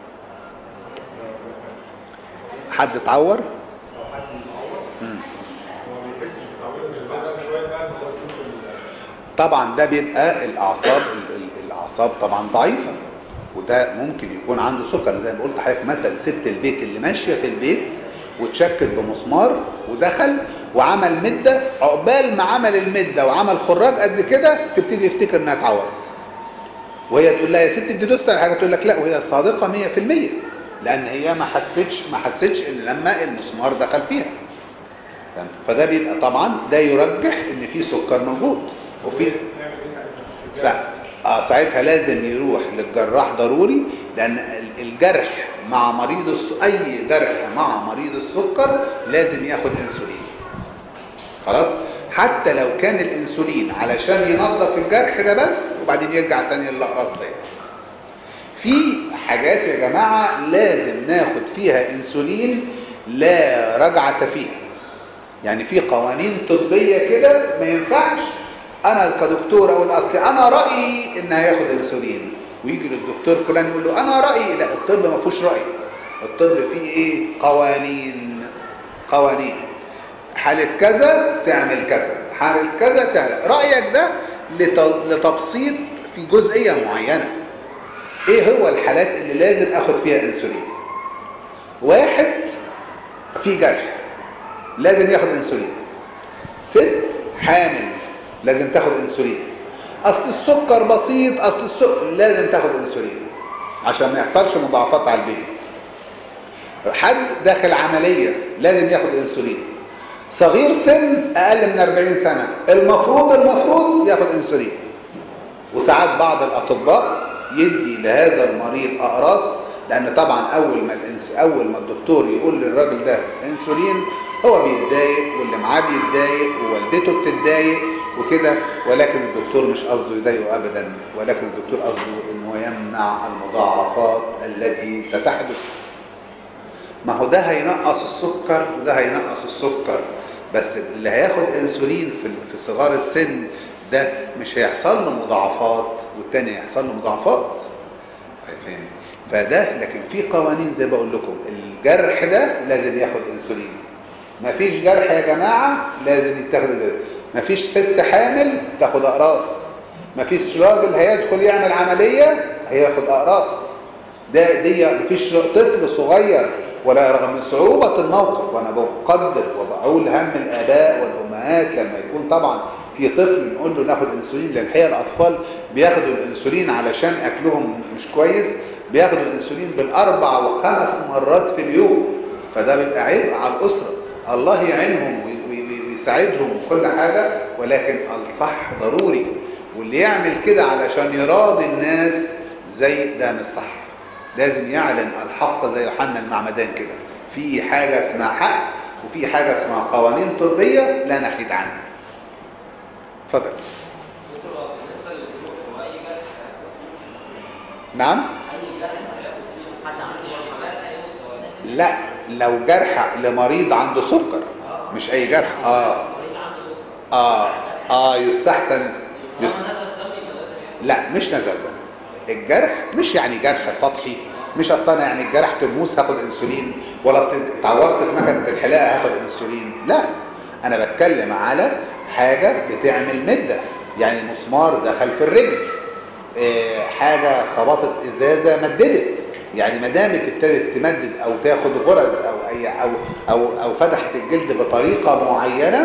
يعني. حد اتعور لو حد بيتعور مم. هو ما بيحسش بالتعوير غير بعد شويه بقى ان هو يشوف ال- طبعا ده بيبقى الاعصاب ال- ال- الاعصاب طبعا ضعيفه وده ممكن يكون عنده سكر زي ما قلت لحضرتك مثل ست البيت اللي ماشيه في البيت واتشكت بمسمار ودخل وعمل مده عقبال ما عمل المده وعمل خراج قد كده تبتدي يفتكر انها اتعورت وهي تقول لها يا ست دي دوست على حاجه تقول لك لا وهي صادقه 100% لان هي ما حستش ما حستش ان لما المسمار دخل فيها تمام؟ فده بيبقى طبعا ده يرجح ان في سكر موجود وفي نعمل ايه ساعتها؟ سا... آه ساعتها لازم يروح للجراح ضروري لان ال- الجرح مع مريض الس... اي جرح مع مريض السكر لازم ياخد انسولين خلاص حتى لو كان الانسولين علشان ينظف الجرح ده بس وبعدين يرجع تاني للاقراص تاني في حاجات يا جماعه لازم ناخد فيها انسولين لا رجعه فيها يعني في قوانين طبيه كده ما ينفعش انا كدكتور اقول اصل انا رايي ان هياخد انسولين ويجي للدكتور فلان يقول له انا رايي لا الطب ما فيهوش راي الطب فيه ايه قوانين قوانين حالة كذا تعمل كذا حالة كذا تعمل رأيك ده لت- لتبسيط في جزئية معينة ايه هو الحالات اللي لازم اخد فيها انسولين واحد في جرح لازم ياخد انسولين ست حامل لازم تاخد انسولين اصل السكر بسيط اصل السكر لازم تاخد انسولين عشان ما يحصلش مضاعفات على البيبي حد داخل عملية لازم ياخد انسولين صغير سن اقل من 40 سنة المفروض المفروض ياخد انسولين وساعات بعض الاطباء يدي لهذا المريض اقراص لان طبعا اول ما الإنس... اول ما الدكتور يقول للراجل ده انسولين هو بيتضايق واللي معاه بيتضايق ووالدته بتتضايق وكده ولكن الدكتور مش قصده يضايقه ابدا ولكن الدكتور قصده انه يمنع المضاعفات التي ستحدث ما هو ده هينقص السكر وده هينقص السكر بس اللي هياخد انسولين في في صغار السن ده مش هيحصل له مضاعفات والتاني هيحصل له مضاعفات فاهم فده لكن في قوانين زي ما بقول لكم الجرح ده لازم ياخد انسولين مفيش جرح يا جماعه لازم يتاخد مفيش ست حامل تاخد اقراص مفيش راجل هيدخل يعمل عمليه هياخد اقراص ده دي مفيش طفل صغير ولا رغم صعوبة الموقف وأنا بقدر وبقول هم الآباء والأمهات لما يكون طبعا في طفل نقول له ناخد أنسولين لأن الحقيقة الأطفال بياخدوا الأنسولين علشان أكلهم مش كويس بياخدوا الأنسولين بالأربع وخمس مرات في اليوم فده بيبقى عبء على الأسرة الله يعينهم وي- وي- وي- ويساعدهم وكل حاجة ولكن الصح ضروري واللي يعمل كده علشان يراضي الناس زي ده مش صح لازم يعلن الحق زي يوحنا المعمدان كده في حاجة اسمها حق وفي حاجة اسمها قوانين طبية لا نحيد عنها اتفضل دكتور بالنسبه للجروح هو اي جرح هياخد فيه انسولين نعم اي جرح هياخد فيه حد عنده حالات اي مستوى لا لو جرح لمريض عنده سكر مش اي جرح اه مريض عنده سكر اه اه يستحسن يست... طالما نزل دم يبقى لازم ياخد لا مش نزل دم الجرح مش يعني جرح سطحي مش اصل انا يعني الجرح تلموس هاخد انسولين ولا اصل اتعورت في مكنه الحلاقه هاخد انسولين لا انا بتكلم على حاجه بتعمل مده يعني مسمار دخل في الرجل آه، حاجه خبطت ازازه مددت يعني ما دامت ابتدت تمدد او تاخد غرز او اي او او او فتحت الجلد بطريقه معينه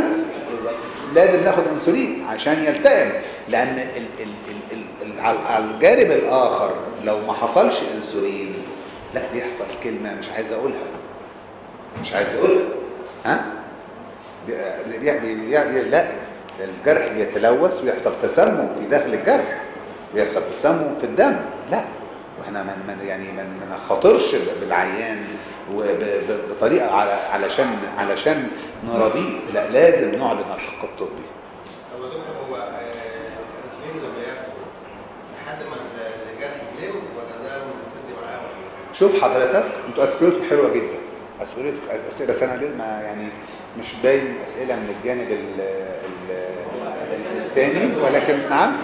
لازم ناخد انسولين عشان يلتئم لان ال ال ال ال ال على على الجانب الاخر لو ما حصلش انسولين لا يحصل كلمه مش عايز اقولها مش عايز اقولها ها بي- بي- بي- يعني لا ده الجرح بيتلوث ويحصل تسمم في داخل الجرح ويحصل تسمم في الدم لا واحنا من من يعني ما من ما نخاطرش بالعيان وب- ب- بطريقه على علشان علشان نراضيه لا لازم نعلن الحق الطبي طب يا دكتور هو الانسولين لما ياخده لحد ما الجرح يلو ولا ده بتدي معاه ولا إيه؟ شوف حضرتك انتوا اسئلتكم حلوه جدا اسئلتك اسئله بس انا ليه ما يعني مش باين اسئله من الجانب ال ال الثاني ولكن نعم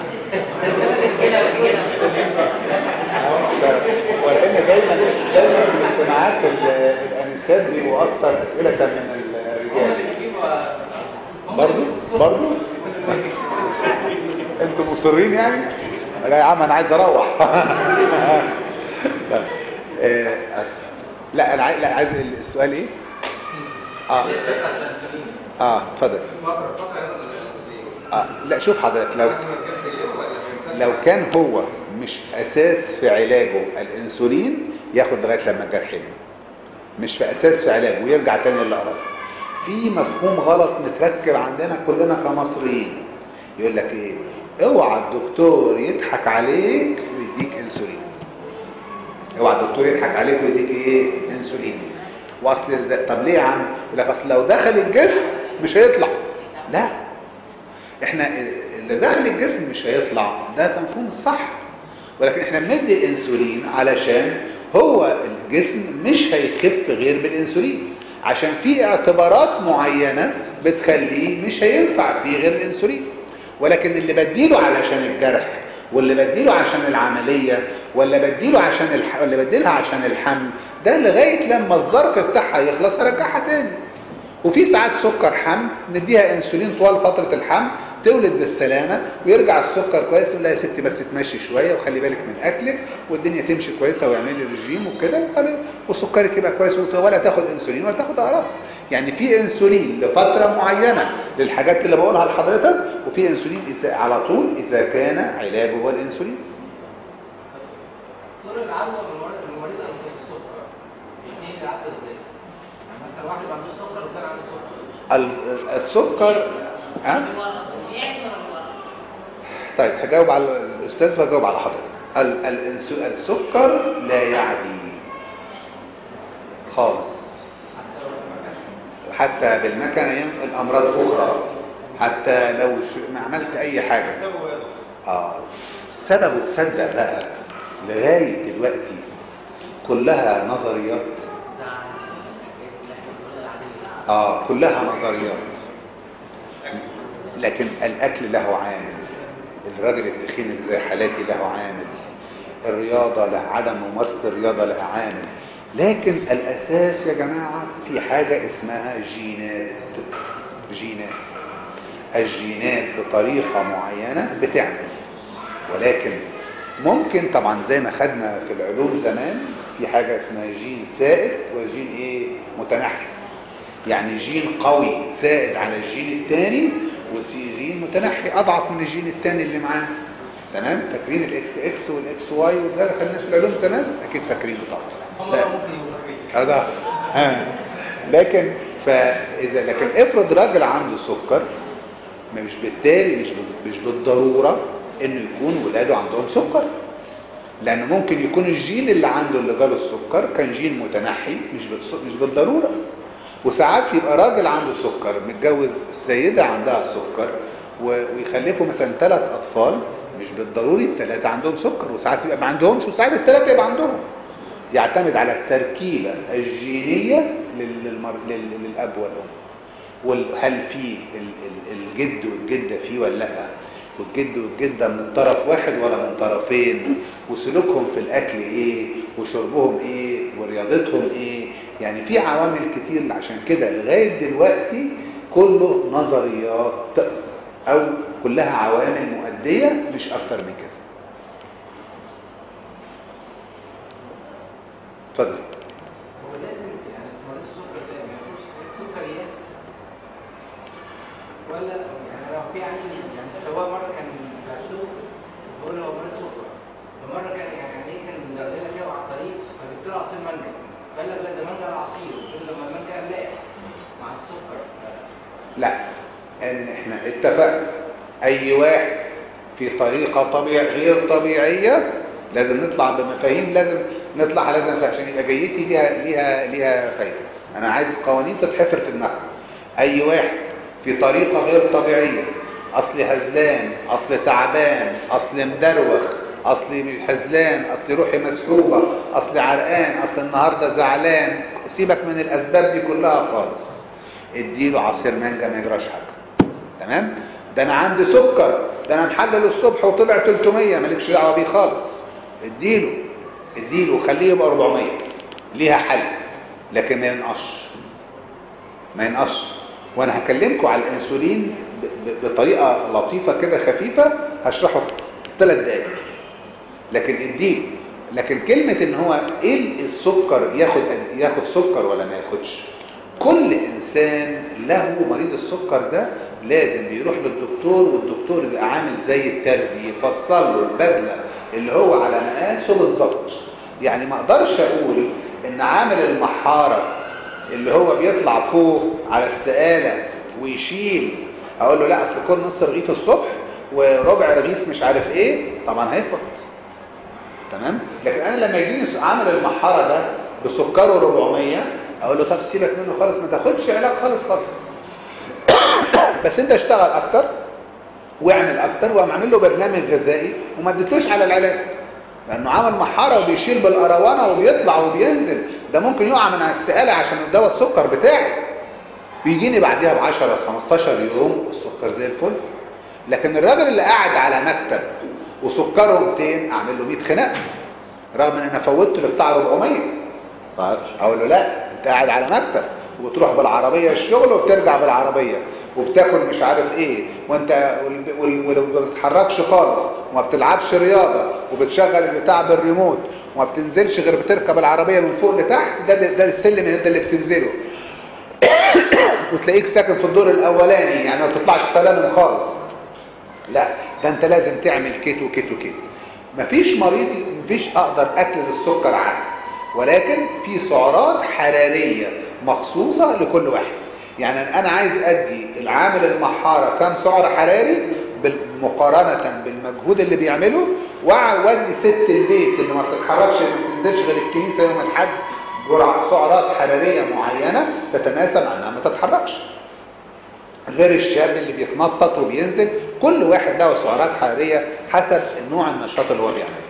ولان دايما دايما في الاجتماعات ال- الانسات بيبقوا اكثر اسئله من الرجال برضو برضو انتوا مصرين يعني لا يا عم انا عايز اروح لا. آه، لا انا عايز لا عايز السؤال ايه اه اه اتفضل فتره فتره ياخد الانسولين اه لا شوف حضرتك لو لحد ما الجرح يلو ولا بيمتد لو كان هو مش اساس في علاجه الانسولين ياخد لغايه لما الجرح ينمو مش في اساس في علاجه ويرجع تاني للقرص في مفهوم غلط متركب عندنا كلنا كمصريين يقول لك ايه اوعى الدكتور يضحك عليك ويديك انسولين اوعى الدكتور يضحك عليك ويديك ايه انسولين واصل زي طب ليه يا عم يقول لك اصل لو دخل الجسم مش هيطلع لا احنا اللي داخل الجسم مش هيطلع ده مفهوم الصح ولكن احنا بندي الانسولين علشان هو الجسم مش هيخف غير بالانسولين عشان في اعتبارات معينة بتخليه مش هينفع فيه غير الانسولين ولكن اللي بديله علشان الجرح واللي بديله عشان العملية ولا بديله عشان الح... ولا بديلها عشان الحمل ده لغاية لما الظرف بتاعها يخلص ارجعها تاني وفي ساعات سكر حمل نديها انسولين طوال فتره الحمل تولد بالسلامه ويرجع السكر كويس يقول لها يا ستي بس تمشي شويه وخلي بالك من اكلك والدنيا تمشي كويسه واعملي رجيم وكده وسكرك يبقى كويس ولا تاخد انسولين ولا تاخد اقراص يعني في انسولين لفتره معينه للحاجات اللي بقولها لحضرتك وفي انسولين إذا على طول اذا كان علاجه هو الانسولين طول العدوى من المريض المريض اللي عنده السكر الاثنين العدوى ازاي؟ يعني مثلا واحد ما عندوش سكر وكان عنده سكر ال- السكر ها طيب هجاوب على الاستاذ وهجاوب على حضرتك ال- الإنسو- السكر لا يعدي خالص حتى بالمكنه ينقل امراض اخرى حتى لو ش- ما عملت اي حاجه سببه ايه يا دكتور؟ اه سببه تصدق بقى لغايه دلوقتي كلها نظريات اه كلها نظريات لكن الاكل له عامل الراجل التخين اللي زي حالاتي له عامل الرياضه له عدم ممارسه الرياضه لها عامل لكن الاساس يا جماعه في حاجه اسمها جينات جينات الجينات بطريقه معينه بتعمل ولكن ممكن طبعا زي ما خدنا في العلوم زمان في حاجه اسمها جين سائد وجين ايه متنحي يعني جين قوي سائد على الجين الثاني وجين متنحي اضعف من الجين الثاني اللي معاه تمام فاكرين الاكس اكس والاكس واي وده اللي خدناه في العلوم زمان اكيد فاكرينه طبعا هم لا. ممكن يبقوا فاكرين هذا ها. لكن فاذا لكن افرض راجل عنده سكر مش بالتالي مش بال- مش بالضروره انه يكون ولاده عندهم سكر لان ممكن يكون الجين اللي عنده اللي جاله السكر كان جين متنحي مش بالص- مش بالضروره وساعات يبقى راجل عنده سكر متجوز السيده عندها سكر و- ويخلفوا مثلا ثلاث اطفال مش بالضروري الثلاثه عندهم سكر وساعات يبقى ما عندهمش وساعات الثلاثه يبقى عندهم يعتمد على التركيبه الجينيه لل- للمر... لل... للاب والام وهل في ال- ال- الجد والجده فيه ولا لا والجد والجده من طرف واحد ولا من طرفين وسلوكهم في الاكل ايه وشربهم ايه ورياضتهم ايه يعني في عوامل كتير عشان كده لغايه دلوقتي كله نظريات او كلها عوامل مؤديه مش اكتر من كده اتفضل هو لازم يعني مريض السكر ده ما ياكلش سكريات ولا يعني لو في عندي يعني سواء مره كان بتاع الشغل بقول له هو مريض سكر فمره كان يعني عليه كان مزغلله كده على الطريق فجبت له عصير مثلا عصير كل لما المانجا املاح مع السكر لا ان احنا اتفقنا اي واحد في طريقة طبيعية غير طبيعية لازم نطلع بمفاهيم لازم نطلع لازم عشان يبقى جيتي ليها ليها ليها فايدة انا عايز قوانين تتحفر في دماغك اي واحد في طريقة غير طبيعية اصل هزلان اصل تعبان اصل مدروخ اصل هزلان اصل روحي مسحوبة اصل عرقان اصل النهاردة زعلان سيبك من الاسباب دي كلها خالص اديله عصير مانجا ما يجراش حاجه تمام ده انا عندي سكر ده انا محلل الصبح وطلع 300 مالكش دعوه بيه خالص اديله اديله خليه يبقى 400 ليها حل لكن ما ينقصش ما ينقصش وانا هكلمكم على الانسولين ب- ب- بطريقه لطيفه كده خفيفه هشرحه في ثلاث دقائق لكن اديله لكن كلمه ان هو ايه السكر ياخد ياخد سكر ولا ما ياخدش كل انسان له مريض السكر ده لازم بيروح للدكتور والدكتور يبقى عامل زي الترزي يفصل له البدله اللي هو على مقاسه بالظبط يعني ما اقدرش اقول ان عامل المحاره اللي هو بيطلع فوق على السقاله ويشيل اقول له لا اصل كل نص رغيف الصبح وربع رغيف مش عارف ايه طبعا هيهبط تمام لكن انا لما يجيني عامل المحاره ده بسكره 400 اقول له طب سيبك منه خالص ما تاخدش علاج خالص خالص بس انت اشتغل اكتر واعمل اكتر وقام عامل له برنامج غذائي وما اديتلوش على العلاج لانه عمل محاره وبيشيل بالقروانه وبيطلع وبينزل ده ممكن يقع من على السقاله عشان الدواء السكر بتاعي بيجيني بعديها ب 10 15 يوم السكر زي الفل لكن الراجل اللي قاعد على مكتب وسكره 200 اعمل له 100 خناقه رغم ان انا فوتت له بتاع 400 اقول له لا انت قاعد على مكتب وبتروح بالعربيه الشغل وبترجع بالعربيه وبتاكل مش عارف ايه وانت وال- وال- وال- وما بتتحركش خالص وما بتلعبش رياضه وبتشغل البتاع بالريموت وما بتنزلش غير بتركب العربيه من فوق لتحت ده اللي- ده السلم ده اللي بتنزله وتلاقيك ساكن في الدور الاولاني يعني ما بتطلعش سلالم خالص لا ده انت لازم تعمل كيت وكيت وكيت مفيش مريض مفيش اقدر اكل للسكر عام ولكن في سعرات حراريه مخصوصه لكل واحد يعني انا عايز ادي العامل المحاره كام سعر حراري بال- مقارنه بالمجهود اللي بيعمله وادي ست البيت اللي ما بتتحركش ما بتنزلش غير الكنيسه يوم الاحد جرعه سعرات حراريه معينه تتناسب مع انها ما تتحركش غير الشاب اللي بيتنطط وبينزل كل واحد له سعرات حراريه حسب نوع النشاط اللي هو بيعمله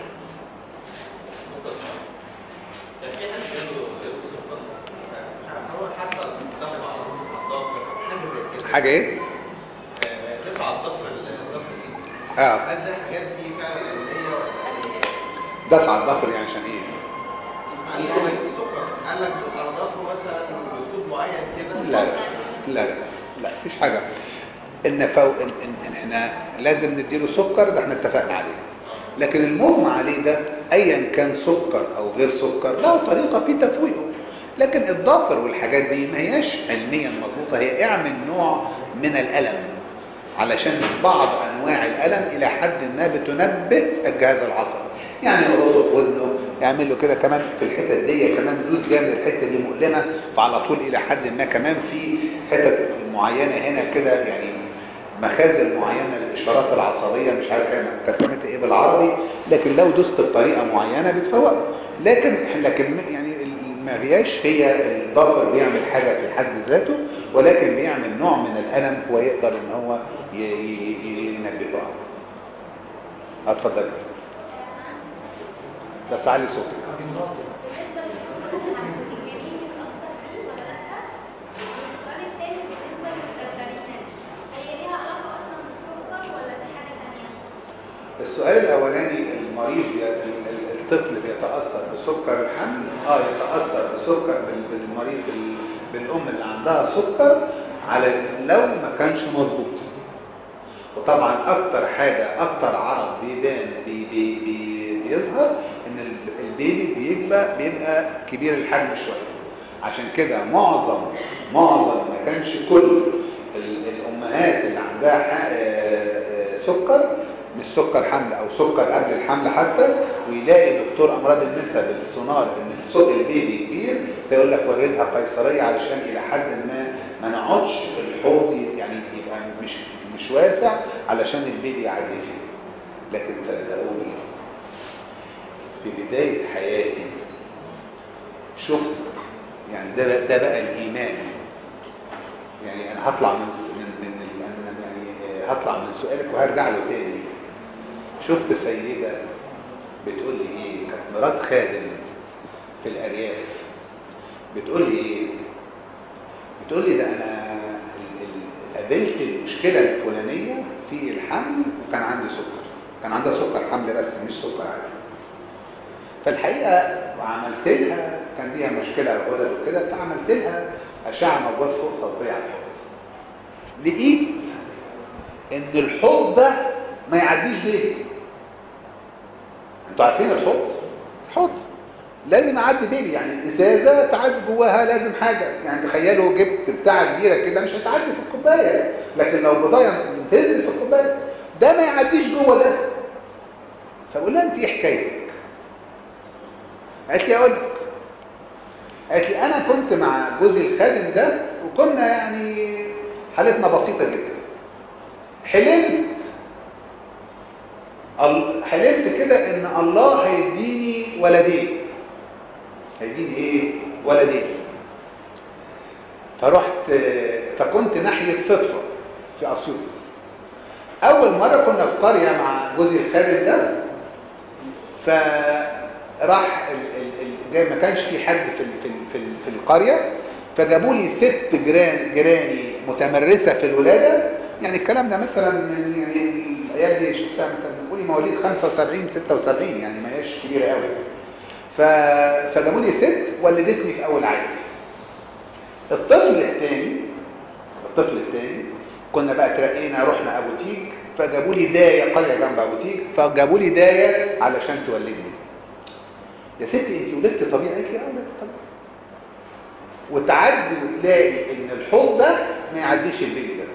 هو حتى الضغط على الضغط حاجه زي كده حاجه ايه آه، رفع الضغط الضغط دي اه هل ده الحاجات دي فعلا علميه ولا داس على الضفر يعني عشان ايه قال لك السكر قال لك دوس على ضغطه مثلا باسلوب معين كده لا لا لا لا لا مفيش حاجه ان فو إن, إن, ان احنا لازم نديله سكر ده احنا اتفقنا عليه لكن المهم عليه ده ايا كان سكر او غير سكر له طريقه في تفويقه لكن الضافر والحاجات دي ما هياش علميا مظبوطه هي اعمل نوع من الالم علشان بعض انواع الالم الى حد ما بتنبه الجهاز العصبي يعني يقرصه في ودنه يعمل له كده كمان في الحتت دي كمان دوس جامد الحته دي مؤلمه فعلى طول الى حد ما كمان في حتت معينه هنا كده يعني مخازن معينه للاشارات العصبيه مش عارف ايه ترجمتها ايه بالعربي لكن لو دوست بطريقه معينه بتفوقه لكن لكن يعني ما هياش هي الضافر بيعمل حاجه في حد ذاته ولكن بيعمل نوع من الالم هو يقدر ان هو ي- ي- ي- ينبهه عنه. اتفضل بس علي صوتك السؤال الاولاني المريض ي- ال- ال- الطفل بيتاثر بسكر الحمل اه يتاثر بسكر بال- بالمريض بال- بالام اللي عندها سكر على لو ما كانش مظبوط وطبعا اكتر حاجه اكتر عرض بيبان بي بي بي بيظهر ان ال- البيبي بيبقى بيبقى كبير الحجم شويه عشان كده معظم معظم ما كانش كل ال- الامهات اللي عندها ح- آه، آه، سكر مش سكر حمل او سكر قبل الحمل حتى ويلاقي دكتور امراض النساء بالسونار ان السوق البيبي كبير فيقول لك وردها قيصريه علشان الى حد ما ما نقعدش الحوض يعني يبقى مش مش واسع علشان البيبي يعدي فيه لكن صدقوني في بدايه حياتي شفت يعني ده ده بقى الايمان يعني انا هطلع من من من من- يعني هطلع من سؤالك وهرجع له تاني شفت سيده بتقول لي ايه كانت مرات خادم في الارياف بتقول لي ايه بتقول لي ده انا ال- ال- قابلت المشكله الفلانيه في الحمل وكان عندي سكر كان عندها سكر حمل بس مش سكر عادي فالحقيقه وعملت لها كان ليها مشكله غدد وكده فعملت لها اشعه موجات فوق صوتيه على الحوض لقيت ان الحوض ده ما يعديش ليه انتوا عارفين الحوض الحوض لازم اعدي بيلي يعني ازازه تعدي جواها لازم حاجه يعني تخيلوا جبت بتاعه كبيره كده مش هتعدي في الكوبايه لكن لو بضايه تنزل في الكوبايه ده ما يعديش جوه ده فبقول لها انت ايه حكايتك قالت لي اقول لك قالت لي انا كنت مع جوزي الخادم ده وكنا يعني حالتنا بسيطه جدا حلمت ال- حلمت كده ان الله هيديني ولدين هيديني ايه ولدين فرحت فكنت ناحيه صدفه في اسيوط اول مره كنا في قريه مع جوزي الخادم ده فراح ال- ال- ال- جاي ما كانش في حد في ال- في ال- في, ال- في القريه فجابوا لي ست جيران جيراني متمرسه في الولاده يعني الكلام ده مثلا من يعني الايام دي شفتها مثلا قولي مواليد 75 76 يعني ما هياش كبيره قوي ف... فجابوا لي ست ولدتني في اول عيل الطفل الثاني الطفل الثاني كنا بقى ترقينا رحنا ابو تيج فجابوا لي دايه قريه جنب ابو تيج فجابوا لي دايه علشان تولدني يا ستي انت ولدت طبيعي قالت لي اه ولدت طبيعي وتعدي وتلاقي ان الحوض ده ما يعديش البيبي ده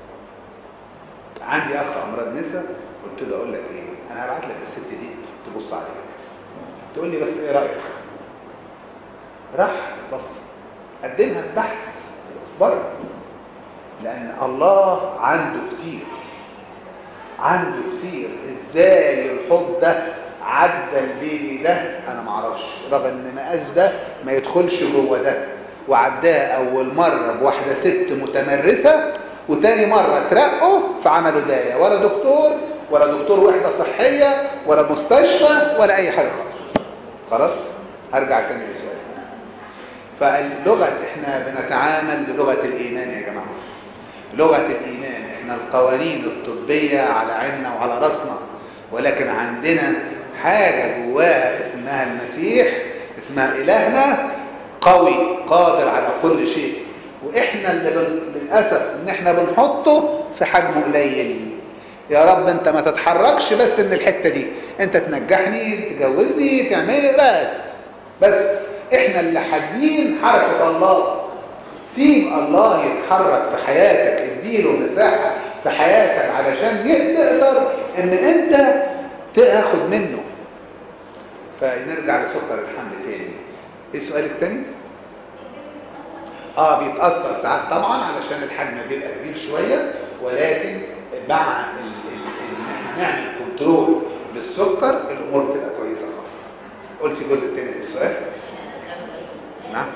عندي اخ امراض نسا قلت له اقول لك ايه انا هبعت لك الست دي تبص عليها تقول لي بس ايه رايك راح بص قدمها في بحث بره لان الله عنده كتير عنده كتير ازاي الحوض ده عدى البيبي ده انا ما اعرفش رغم ان المقاس ده ما يدخلش جوه ده وعداه اول مره بواحده ست متمرسه وتاني مره ترقوا فعملوا دايه ولا دكتور ولا دكتور وحده صحيه ولا مستشفى ولا اي حاجه خالص خلاص هرجع تاني لسؤالي فاللغه احنا بنتعامل بلغه الايمان يا جماعه لغه الايمان احنا القوانين الطبيه على عيننا وعلى راسنا ولكن عندنا حاجه جواها اسمها المسيح اسمها الهنا قوي قادر على كل شيء واحنا اللي بن... للاسف ان احنا بنحطه في حجمه قليل يا رب انت ما تتحركش بس من الحته دي انت تنجحني تجوزني تعملي بس بس احنا اللي حادين حركه الله سيب الله يتحرك في حياتك اديله مساحه في حياتك علشان يقدر ان انت تاخد منه فنرجع لسكر الحمل تاني ايه سؤالك تاني اه بيتاثر ساعات طبعا علشان الحجم بيبقى كبير شويه ولكن مع ال- ال- ان احنا نعمل كنترول للسكر الامور بتبقى كويسه خالص قلت الجزء الثاني من السؤال نعم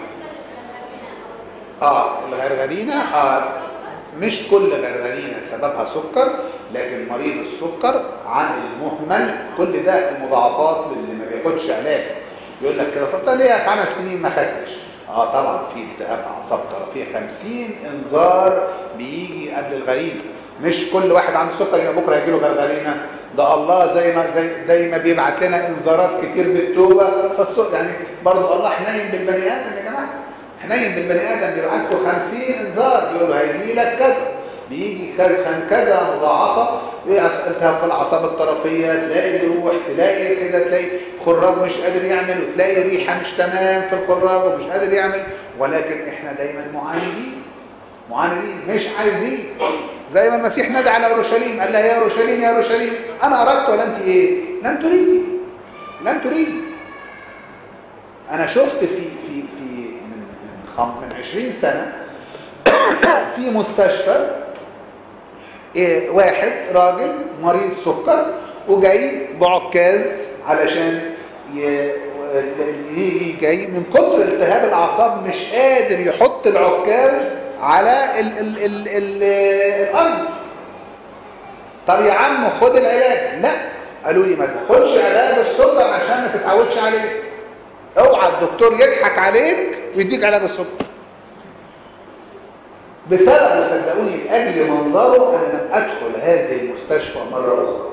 اه الغرغرينه اه مش كل غرغرينه سببها سكر لكن مريض السكر عن المهمل كل ده المضاعفات للي ما بياخدش علاج يقول لك كده طب ليه خمس سنين ما خدتش اه طبعا في التهاب اعصاب طرفيه 50 انذار بيجي قبل الغريمه مش كل واحد عنده سكر يبقى بكره هيجي له غرغرينه ده الله زي ما زي زي ما بيبعت لنا انذارات كتير بالتوبه فالسكر يعني برضه الله حنين بالبني ادم يا جماعه حنين بالبني ادم بيبعت له 50 انذار بيقول له هيجي لك كذا بيجي كذا كذا مضاعفه التهاب في الاعصاب الطرفيه تلاقي جروح تلاقي كده تلاقي خراج مش قادر يعمل وتلاقي ريحه مش تمام في الخراج ومش قادر يعمل ولكن احنا دايما معاندين معاندين مش عايزين زي ما المسيح نادى على اورشليم قال لها يا اورشليم يا اورشليم انا اردت ولا انت ايه لم تريدي لم تريدي انا شفت في في في من من, خم من 20 سنه في مستشفى إيه واحد راجل مريض سكر وجاي بعكاز علشان ي- يجي جاي من كتر التهاب الاعصاب مش قادر يحط العكاز على ال ال ال ال الارض طب يا عم خد العلاج لا قالوا لي ما تاخدش علاج السكر عشان ما تتعودش عليه اوعى الدكتور يضحك عليك ويديك علاج السكر بسببه صدقوني لاجل منظره انا لم ادخل هذه المستشفى مره اخرى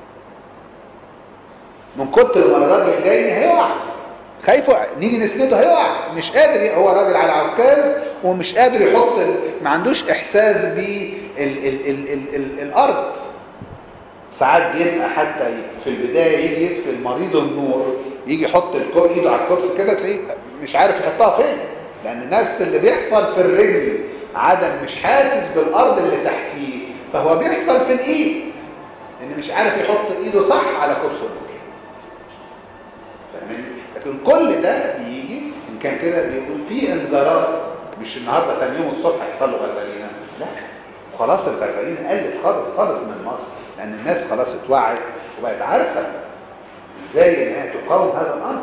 من كتر ما الراجل جاي هيقع خايف يقع. نيجي نسنده هيقع مش قادر ي- هو راجل على عكاز ومش قادر يحط ال... ما عندوش احساس بال ال... ال... ال... ال... الارض ساعات بيبقى حتى ي- في البدايه يجي يطفي المريض النور يجي يحط الكو... ايده على الكرسي كده تلاقيه مش عارف يحطها فين لان نفس اللي بيحصل في الرجل عدم مش حاسس بالارض اللي تحتيه فهو بيحصل في الايد ان مش عارف يحط ايده صح على كرسي النور فاهمين لكن كل ده بيجي ان كان كده بيقول في انذارات مش النهارده تاني يوم الصبح هيحصل له غرغرينه لا خلاص الغرغرينه قلت خالص خالص من مصر لان الناس خلاص اتوعت وبقت عارفه ازاي انها تقاوم هذا الامر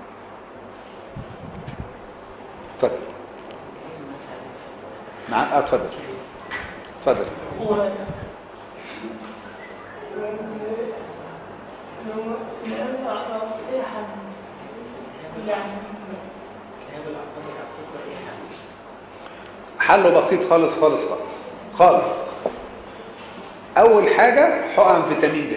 اتفضل نعم اه اتفضل اتفضل هو لو لو أعرف إيه حد يعني التهاب الاعصاب بتاع السكر ايه حل؟ حله بسيط خالص خالص خالص خالص اول حاجه حقن فيتامين ب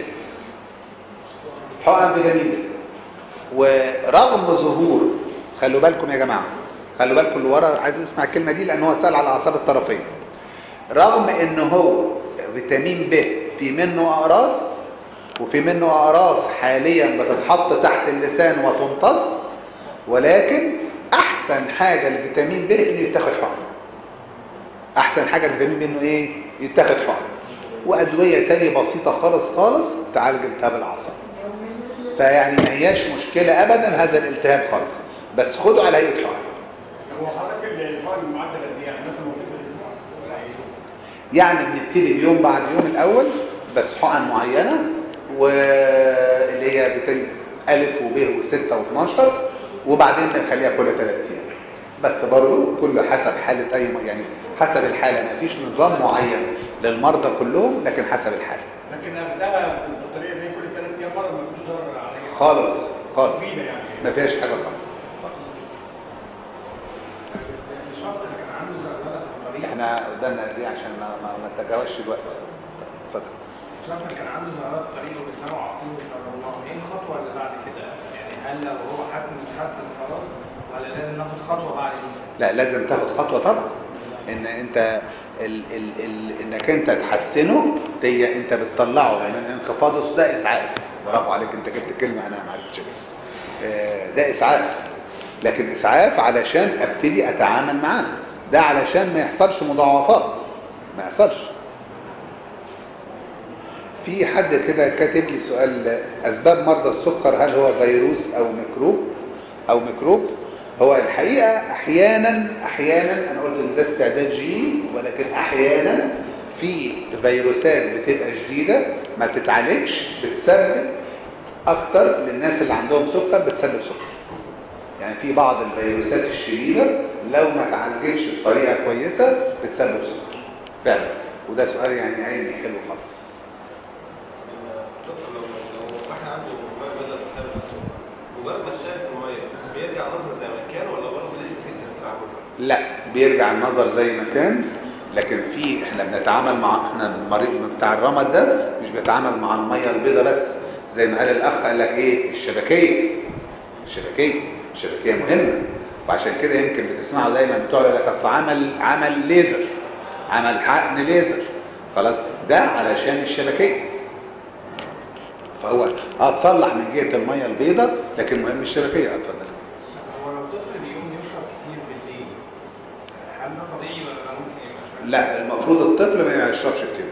حقن فيتامين ب ورغم ظهور خلوا بالكم يا جماعه خلوا بالكم اللي ورا عايز يسمع الكلمه دي لان هو سال على الاعصاب الطرفيه رغم ان هو فيتامين ب في منه اقراص وفي منه اقراص حاليا بتتحط تحت اللسان وتمتص ولكن احسن حاجه الفيتامين ب انه يتاخد حقن احسن حاجه الفيتامين ب انه ايه يتاخد حقن وادويه تانية بسيطه خالص خالص تعالج التهاب الاعصاب فيعني ما هياش مشكله ابدا هذا الالتهاب خالص بس خده على هيئه حقن هو حضرتك الفايل المعدل قد ايه؟ يعني مثلا ممكن في الاسبوع ولا ايه؟ يعني بنبتدي بيوم بعد يوم الاول بس حقن معينه واللي هي فيتامين الف وب و6 و12 وبعدين بنخليها كل ثلاث ايام بس برضه كل حسب حاله اي م- يعني حسب الحاله مفيش نظام معين للمرضى كلهم لكن حسب الحاله لكن قبلها البطاريه دي كل ثلاث ايام مره ما فيش ضرر عليها خالص خالص مفيده يعني ما فيهاش حاجه خالص خالص الشخص اللي كان عنده زغلله في الطريق احنا قدامنا قد ايه عشان ما ما, ما نتجاوزش الوقت اتفضل الشخص اللي كان عنده زغلله في الطريق وبيسمعوا عصير وشربناه ايه الخطوه اللي بعد كده؟ يعني هل لو هو حاسس انه اتحسن خلاص ولا لازم ناخد خطوه بعد كده؟ لا لازم تاخد خطوه طبعا ان انت ال ال ال انك انت تحسنه دي انت بتطلعه من انخفاضه ده اسعاف برافو عليك انت جبت كلمه انا ما عرفتش اجيبها آه، ده اسعاف لكن اسعاف علشان ابتدي اتعامل معاه ده علشان ما يحصلش مضاعفات ما يحصلش في حد كده كاتب لي سؤال اسباب مرضى السكر هل هو فيروس او ميكروب او ميكروب هو الحقيقه احيانا احيانا انا قلت ان ده استعداد جيني ولكن احيانا في فيروسات بتبقى شديده ما تتعالجش بتسبب اكتر للناس اللي عندهم سكر بتسبب سكر يعني في بعض الفيروسات الشديده لو ما اتعالجتش بطريقه كويسه بتسبب سكر فعلا وده سؤال يعني علمي حلو خالص دكتور لو لو واحد عنده ميه بيضاء بسبب السكر مجرد ما شاف الميه بيرجع نظر زي ما كان ولا برضه لسه في تاثير على النظر؟ لا بيرجع النظر زي ما كان لكن في احنا بنتعامل مع احنا المريض بتاع الرمد ده مش بيتعامل مع الميه البيضاء بس زي ما قال الاخ قال لك ايه الشبكيه الشبكيه الشبكيه مهمه وعشان كده يمكن بتسمعوا دايما بتوع يقول لك اصل عمل عمل ليزر عمل حقن ليزر خلاص ده علشان الشبكيه فهو اه تصلح من جهه الميه البيضاء لكن مهم الشبكيه اه اتفضل هو لو طفل بيقوم يشرب كتير بالليل هل ده طبيعي ولا ممكن يبقى شوية؟ لا المفروض المفروض الطفل ما يشربش كتير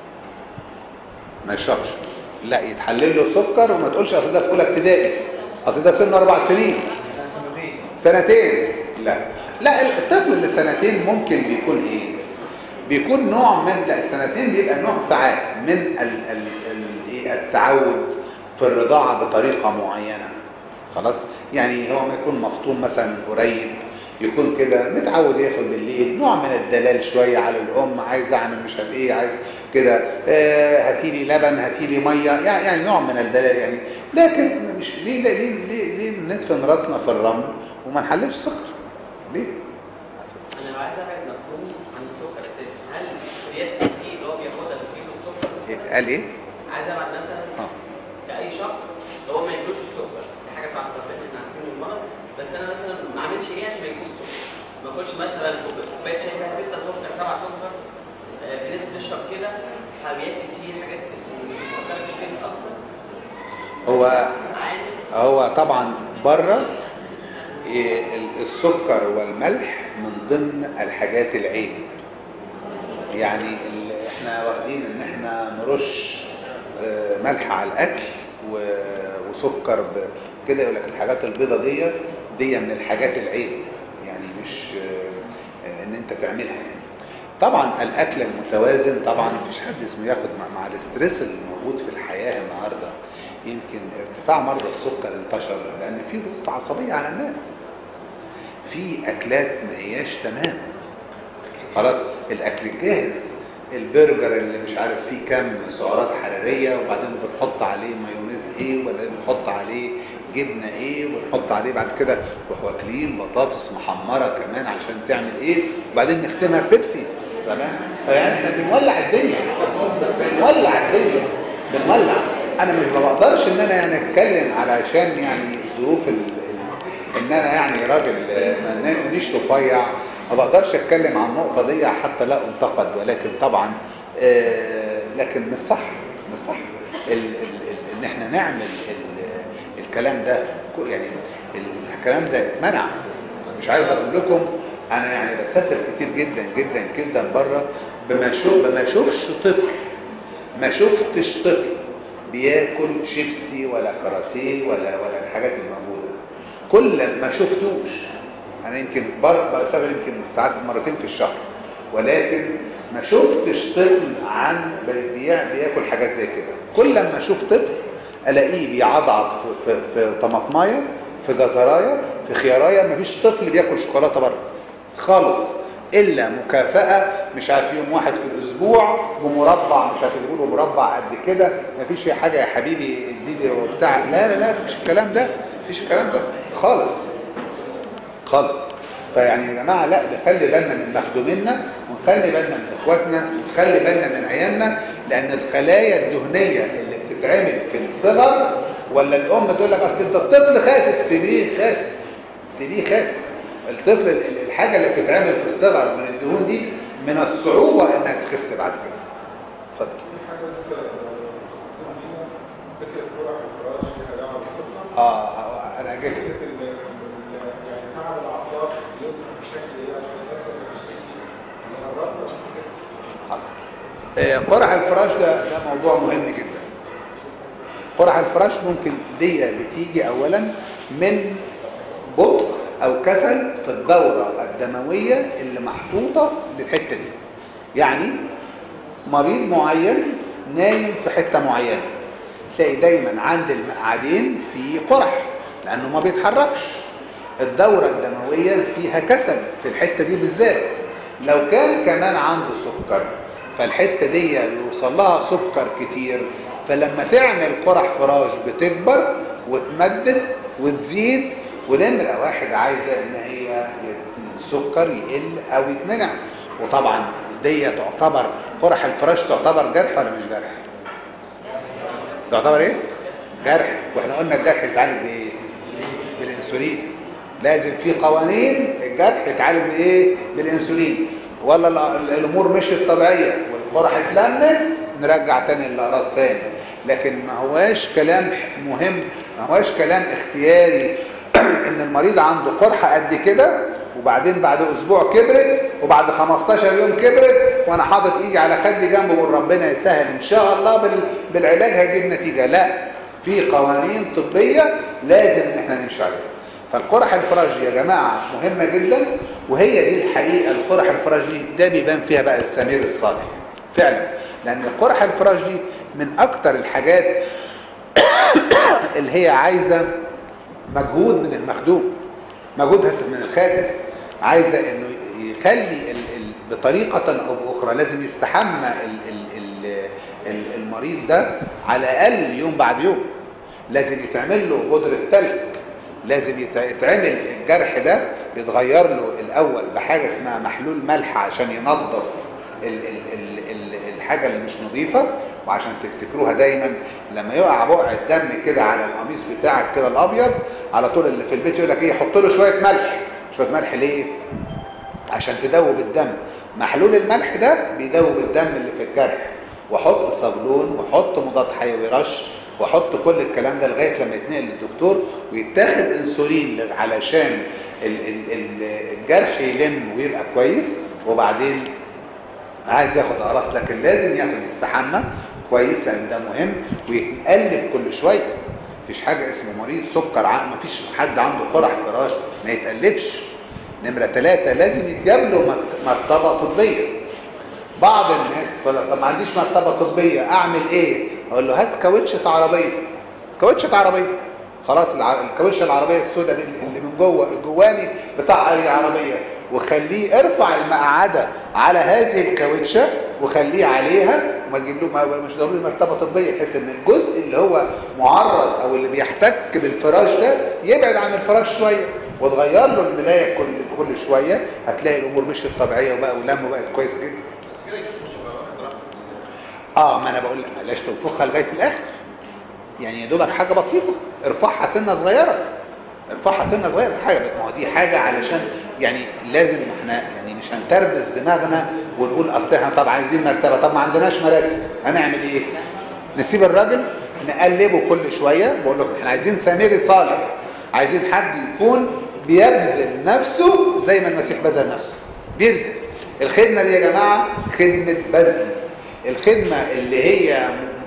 ما يشربش لا يتحلل له سكر وما تقولش اصل ده في اولى ابتدائي اصل ده سنه اربع سنين سنتين سنتين لا لا الطفل اللي سنتين ممكن بيكون ايه بيكون نوع من لا السنتين بيبقى نوع ساعات من ال ال ال إيه التعود في الرضاعة بطريقة معينة خلاص يعني هو ما يكون مفطوم مثلا قريب يكون كده متعود ياخد بالليل نوع من الدلال شوية على الأم عايز أعمل مش عارف إيه عايز كده آه هاتيلي لبن هاتيلي مية يعني, يعني نوع من الدلال يعني لكن مش ليه ليه ليه, ليه, ليه ندفن راسنا في الرمل وما نحللش سكر ليه؟ انا لو عايز ابعد مفهومي عن السكر اساسا هل رياضه التي اللي هو بياخدها بتجيب له السكر؟ إيه- قال إيه؟ عايز ابعد مثلا آه. لاي شخص اللي هو ما يجيلوش السكر دي حاجه بتاعت ربنا احنا عارفين من المرض بس انا مثلا ما اعملش ايه عشان ما يجيش السكر ما اكلش مثلا كوب- كوبايه شاي فيها 6 سكر 7 سكر آه، في ناس بتشرب كده حلويات كتير حاجات مسكره كتير بتاثر هو عادي هو طبعا بره إيه، ال- السكر والملح من ضمن الحاجات العيب يعني ال- احنا واخدين ان احنا نرش آه، ملح على الاكل و- وسكر ب- كده يقول لك الحاجات البيضه دي دي من الحاجات العيب يعني مش آه، ان انت تعملها يعني طبعا الاكل المتوازن طبعا مفيش حد اسمه ياخد مع, مع الاسترس الموجود في الحياه النهارده يمكن ارتفاع مرضى السكر انتشر لان في ضغوط عصبيه على الناس في اكلات ما هياش تمام خلاص الاكل الجاهز البرجر اللي مش عارف فيه كام سعرات حراريه وبعدين بنحط عليه مايونيز ايه وبعدين بنحط عليه جبنه ايه وبنحط عليه بعد كده نروح واكلين بطاطس محمره كمان عشان تعمل ايه وبعدين نختمها بيبسي تمام فيعني احنا بنولع الدنيا بنولع الدنيا بنولع انا مش ما بقدرش ان انا يعني اتكلم علشان يعني ظروف ال... ال- ان انا يعني راجل آه، ما- مانيش رفيع ما بقدرش اتكلم عن النقطه دي حتى لا انتقد ولكن طبعا آه، لكن مش صح مش صح ال... ال... ال... ان احنا نعمل ال... الكلام ده كو- يعني ال- الكلام ده اتمنع مش عايز اقول لكم انا يعني بسافر كتير جدا جدا جدا بره بما اشوف بما اشوفش طفل ما شفتش طفل بياكل شيبسي ولا كاراتيه ولا ولا الحاجات الموجوده كل ما شفتوش انا يمكن بر بسافر يمكن ساعات مرتين في الشهر ولكن ما شفتش طفل عن بي- بي- بياكل حاجات زي كده كل ما اشوف طفل الاقيه بيعضعض في في, في طماطمايه في جزرايه في خيارايه مفيش طفل بياكل شوكولاته بره خالص الا مكافاه مش عارف يوم واحد في الاسبوع بمربع مش عارف يقولوا مربع قد كده مفيش حاجه يا حبيبي اديني وبتاع لا لا لا مفيش الكلام ده مفيش الكلام ده خالص خالص فيعني يا جماعه لا ده خلي بالنا من مخدومينا ونخلي بالنا من اخواتنا ونخلي بالنا من عيالنا لان الخلايا الدهنيه اللي بتتعمل في الصغر ولا الام تقول لك اصل انت الطفل خاسس سيبيه خاسس سيبيه خاسس الطفل ال- ال- الحاجه اللي بتتعمل في الصغر من الدهون دي من الصعوبه انها تخس بعد كده اتفضل في حاجه بس خصوصا بينا فكره قرع الفراش ليها دعوه بالسكر اه انا جاي فكره ال ال- يعني تعب الاعصاب يظهر بشكل ايه عشان الناس اللي بتشتكي من الربط عشان تكسب آه، قرح الفراش ده ده موضوع مهم جدا قرح الفراش ممكن دي بتيجي اولا من بطء او كسل في الدورة الدموية اللي محطوطة للحتة دي يعني مريض معين نايم في حتة معينة تلاقي دايما عند المقعدين في قرح لانه ما بيتحركش الدورة الدموية فيها كسل في الحتة دي بالذات لو كان كمان عنده سكر فالحتة دي يوصل لها سكر كتير فلما تعمل قرح فراش بتكبر وتمدد وتزيد ونمرة واحد عايزة ان هي السكر يقل او يتمنع وطبعا دي تعتبر قرح الفراش تعتبر جرح ولا مش جرح تعتبر ايه جرح واحنا قلنا الجرح يتعالج بايه بالانسولين لازم في قوانين الجرح يتعالج بايه بالانسولين ولا ال- الامور مشيت طبيعيه والقرح اتلمت نرجع تاني الاقراص تاني لكن ما هواش كلام مهم ما هواش كلام اختياري ان المريض عنده قرحه قد كده وبعدين بعد اسبوع كبرت وبعد 15 يوم كبرت وانا حاطط ايدي على خدي جنبه وأقول ربنا يسهل ان شاء الله بال- بالعلاج هيجيب نتيجه لا في قوانين طبيه لازم ان احنا نمشي عليها فالقرح الفراش دي يا جماعه مهمه جدا وهي دي الحقيقه القرح الفراش دي ده بيبان فيها بقى السمير الصالح فعلا لان القرح الفراش دي من اكتر الحاجات اللي هي عايزه مجهود من المخدوم مجهود هس- من الخادم عايزه انه يخلي ال ال بطريقه او باخرى لازم يستحمى ال ال ال ال المريض ده على الاقل يوم بعد يوم لازم يتعمل له بودره تلج لازم يت- يتعمل الجرح ده يتغير له الاول بحاجه اسمها محلول ملح عشان ينظف ال ال ال ال الحاجه اللي مش نظيفه وعشان تفتكروها دايما لما يقع بقع الدم كده على القميص بتاعك كده الابيض على طول اللي في البيت يقول لك ايه حط له شويه ملح شويه ملح ليه عشان تدوب الدم محلول الملح ده بيدوب الدم اللي في الجرح وحط صابون وحط مضاد حيوي رش وحط كل الكلام ده لغايه لما يتنقل للدكتور ويتاخد انسولين ل- علشان ال- ال- ال- الجرح يلم ويبقى كويس وبعدين عايز ياخد اقراص لكن لازم ياخد يستحمى كويس لان ده مهم ويتقلب كل شويه مفيش حاجه اسمه مريض سكر ع- مفيش حد عنده قرح فراش ما يتقلبش نمره ثلاثة لازم يتجاب له مكت- مرتبه طبيه بعض الناس يقول لك طب ما عنديش مرتبه طبيه اعمل ايه اقول له هات كاوتشه عربيه كاوتشه عربيه خلاص الع- الكاوتشه العربيه السوداء دي اللي من جوه الجواني بتاع اي عربيه وخليه ارفع المقعده على هذه الكاوتشه وخليه عليها وما تجيب له ما- مش ضروري مرتبه طبيه بحيث ان الجزء اللي هو معرض او اللي بيحتك بالفراش ده يبعد عن الفراش شويه وتغير له الملايه كل كل شويه هتلاقي الامور مشيت طبيعيه وبقى ولمه بقت كويس جدا بس كده مش هيبقى واخد راحته اه ما انا بقول لك بلاش تنفخها لغايه الاخر يعني يا دوبك حاجه بسيطه ارفعها سنه صغيره ارفعها سنه صغيره حاجه ما هو دي حاجه علشان يعني لازم احنا يعني مش هنتربس دماغنا ونقول اصل احنا طب عايزين مرتبه طب ما عندناش مراتب هنعمل ايه؟ نسيب الراجل نقلبه كل شويه بقول لكم احنا عايزين سامري صالح عايزين حد يكون بيبذل نفسه زي ما المسيح بذل نفسه بيبذل الخدمه دي يا جماعه خدمه بذل الخدمه اللي هي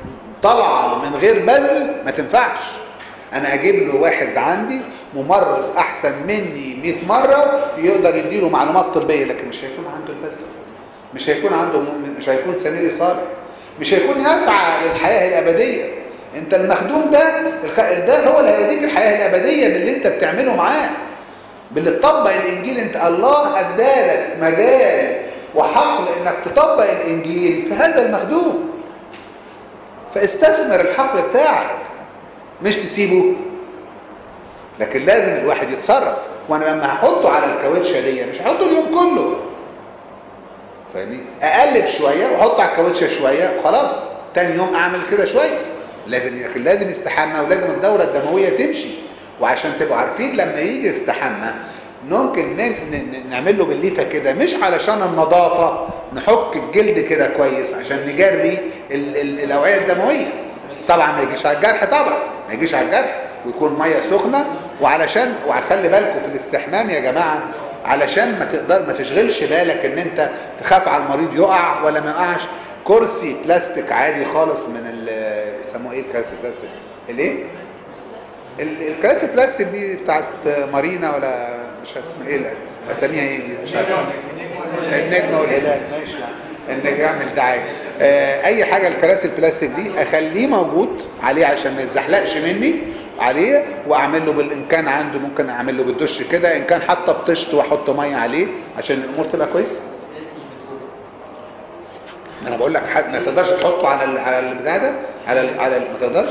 طالعه من غير بذل ما تنفعش انا اجيب له واحد عندي ممرض احسن مني 100 مره يقدر يديله معلومات طبيه لكن مش هيكون عنده البذل مش هيكون عنده مش هيكون سميري صالح مش هيكون يسعى للحياه الابديه انت المخدوم ده الخ... ده هو اللي هيديك الحياه الابديه باللي انت بتعمله معاه باللي تطبق الانجيل انت الله ادالك مجال وحقل انك تطبق الانجيل في هذا المخدوم فاستثمر الحقل بتاعك مش تسيبه لكن لازم الواحد يتصرف وانا لما هحطه على الكاوتشه دي مش هحطه اليوم كله فاهمني اقلب شويه واحط على الكاوتشه شويه وخلاص تاني يوم اعمل كده شويه لازم لكن لازم يستحمى ولازم الدوره الدمويه تمشي وعشان تبقوا عارفين لما يجي يستحمى ممكن ن- ن- نعمل له بالليفه كده مش علشان النظافه نحك الجلد كده كويس عشان نجري ال- ال- الاوعيه الدمويه طبعا ما يجيش على الجرح طبعا ما يجيش على الجرح ويكون ميه سخنه وعلشان وخلي بالكم في الاستحمام يا جماعه علشان ما تقدر ما تشغلش بالك ان انت تخاف على المريض يقع ولا ما يقعش كرسي بلاستيك عادي خالص من ال- يسموه ايه الكراسي البلاستيك الايه ال- الكراسي البلاستيك دي بتاعت مارينا ولا مش عارف اسمها ايه اساميها ايه دي مش عارف النجمه والهلال ماشي النجم يعمل دعايه آه، اي حاجه الكراسي البلاستيك دي اخليه موجود عليه عشان ما يتزحلقش مني عليه واعمل له بال- ان كان عنده ممكن اعمل له بالدش كده ان كان حتى بطشت واحط ميه عليه عشان الامور تبقى كويسه ما انا بقول لك حد ما تقدرش تحطه على ال- على البتاع ده على ال- على ال- ما تقدرش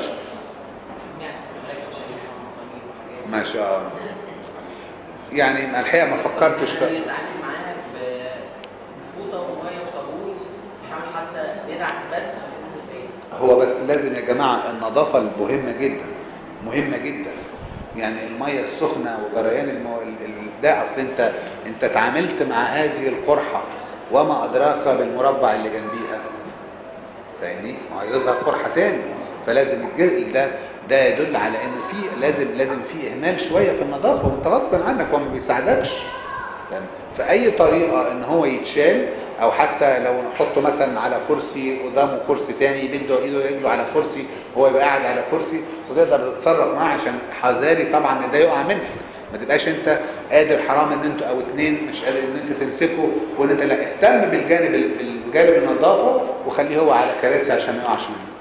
ما شاء الله يعني ما الحقيقه ما فكرتش في بنتعامل معاها بفوطه وميه وصابون بنحاول حتى ندعك بس هو بس لازم يا جماعة النظافة مهمة جدا مهمة جدا يعني المية السخنة وجريان المو... ال- ال- ده اصل انت انت تعاملت مع هذه القرحة وما ادراك بالمربع اللي جنبيها فاهمني؟ ما هو يظهر قرحة تاني فلازم الجزء ده ده يدل على ان في لازم لازم في اهمال شوية في النظافة وانت غصب عنك هو ما بيساعدكش يعني فاي طريقه ان هو يتشال او حتى لو نحطه مثلا على كرسي قدامه كرسي تاني بده ايده رجله على كرسي هو يبقى قاعد على كرسي وتقدر تتصرف معاه عشان حذاري طبعا ان ده يقع منك ما تبقاش انت قادر حرام ان انتوا او اتنين مش قادر ان انت تمسكه وان انت لا اهتم بالجانب الجانب النظافه وخليه هو على كراسي عشان ما يقعش منك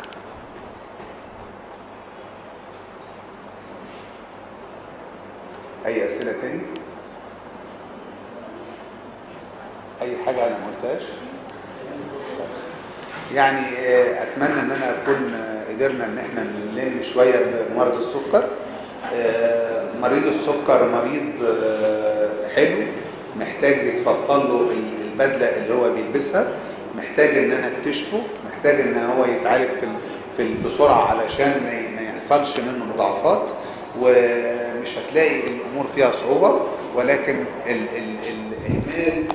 اي اسئله تاني اي حاجه انا ما قلتهاش يعني آه، اتمنى ان انا اكون آه، قدرنا ان احنا نلم شويه بمرض السكر آه، مريض السكر مريض آه، حلو محتاج يتفصل له ال- البدله اللي هو بيلبسها محتاج ان انا اكتشفه محتاج ان هو يتعالج في ال- في ال- بسرعه علشان ما ي- ما يحصلش منه مضاعفات ومش هتلاقي الامور فيها صعوبه ولكن ال- ال- الاهمال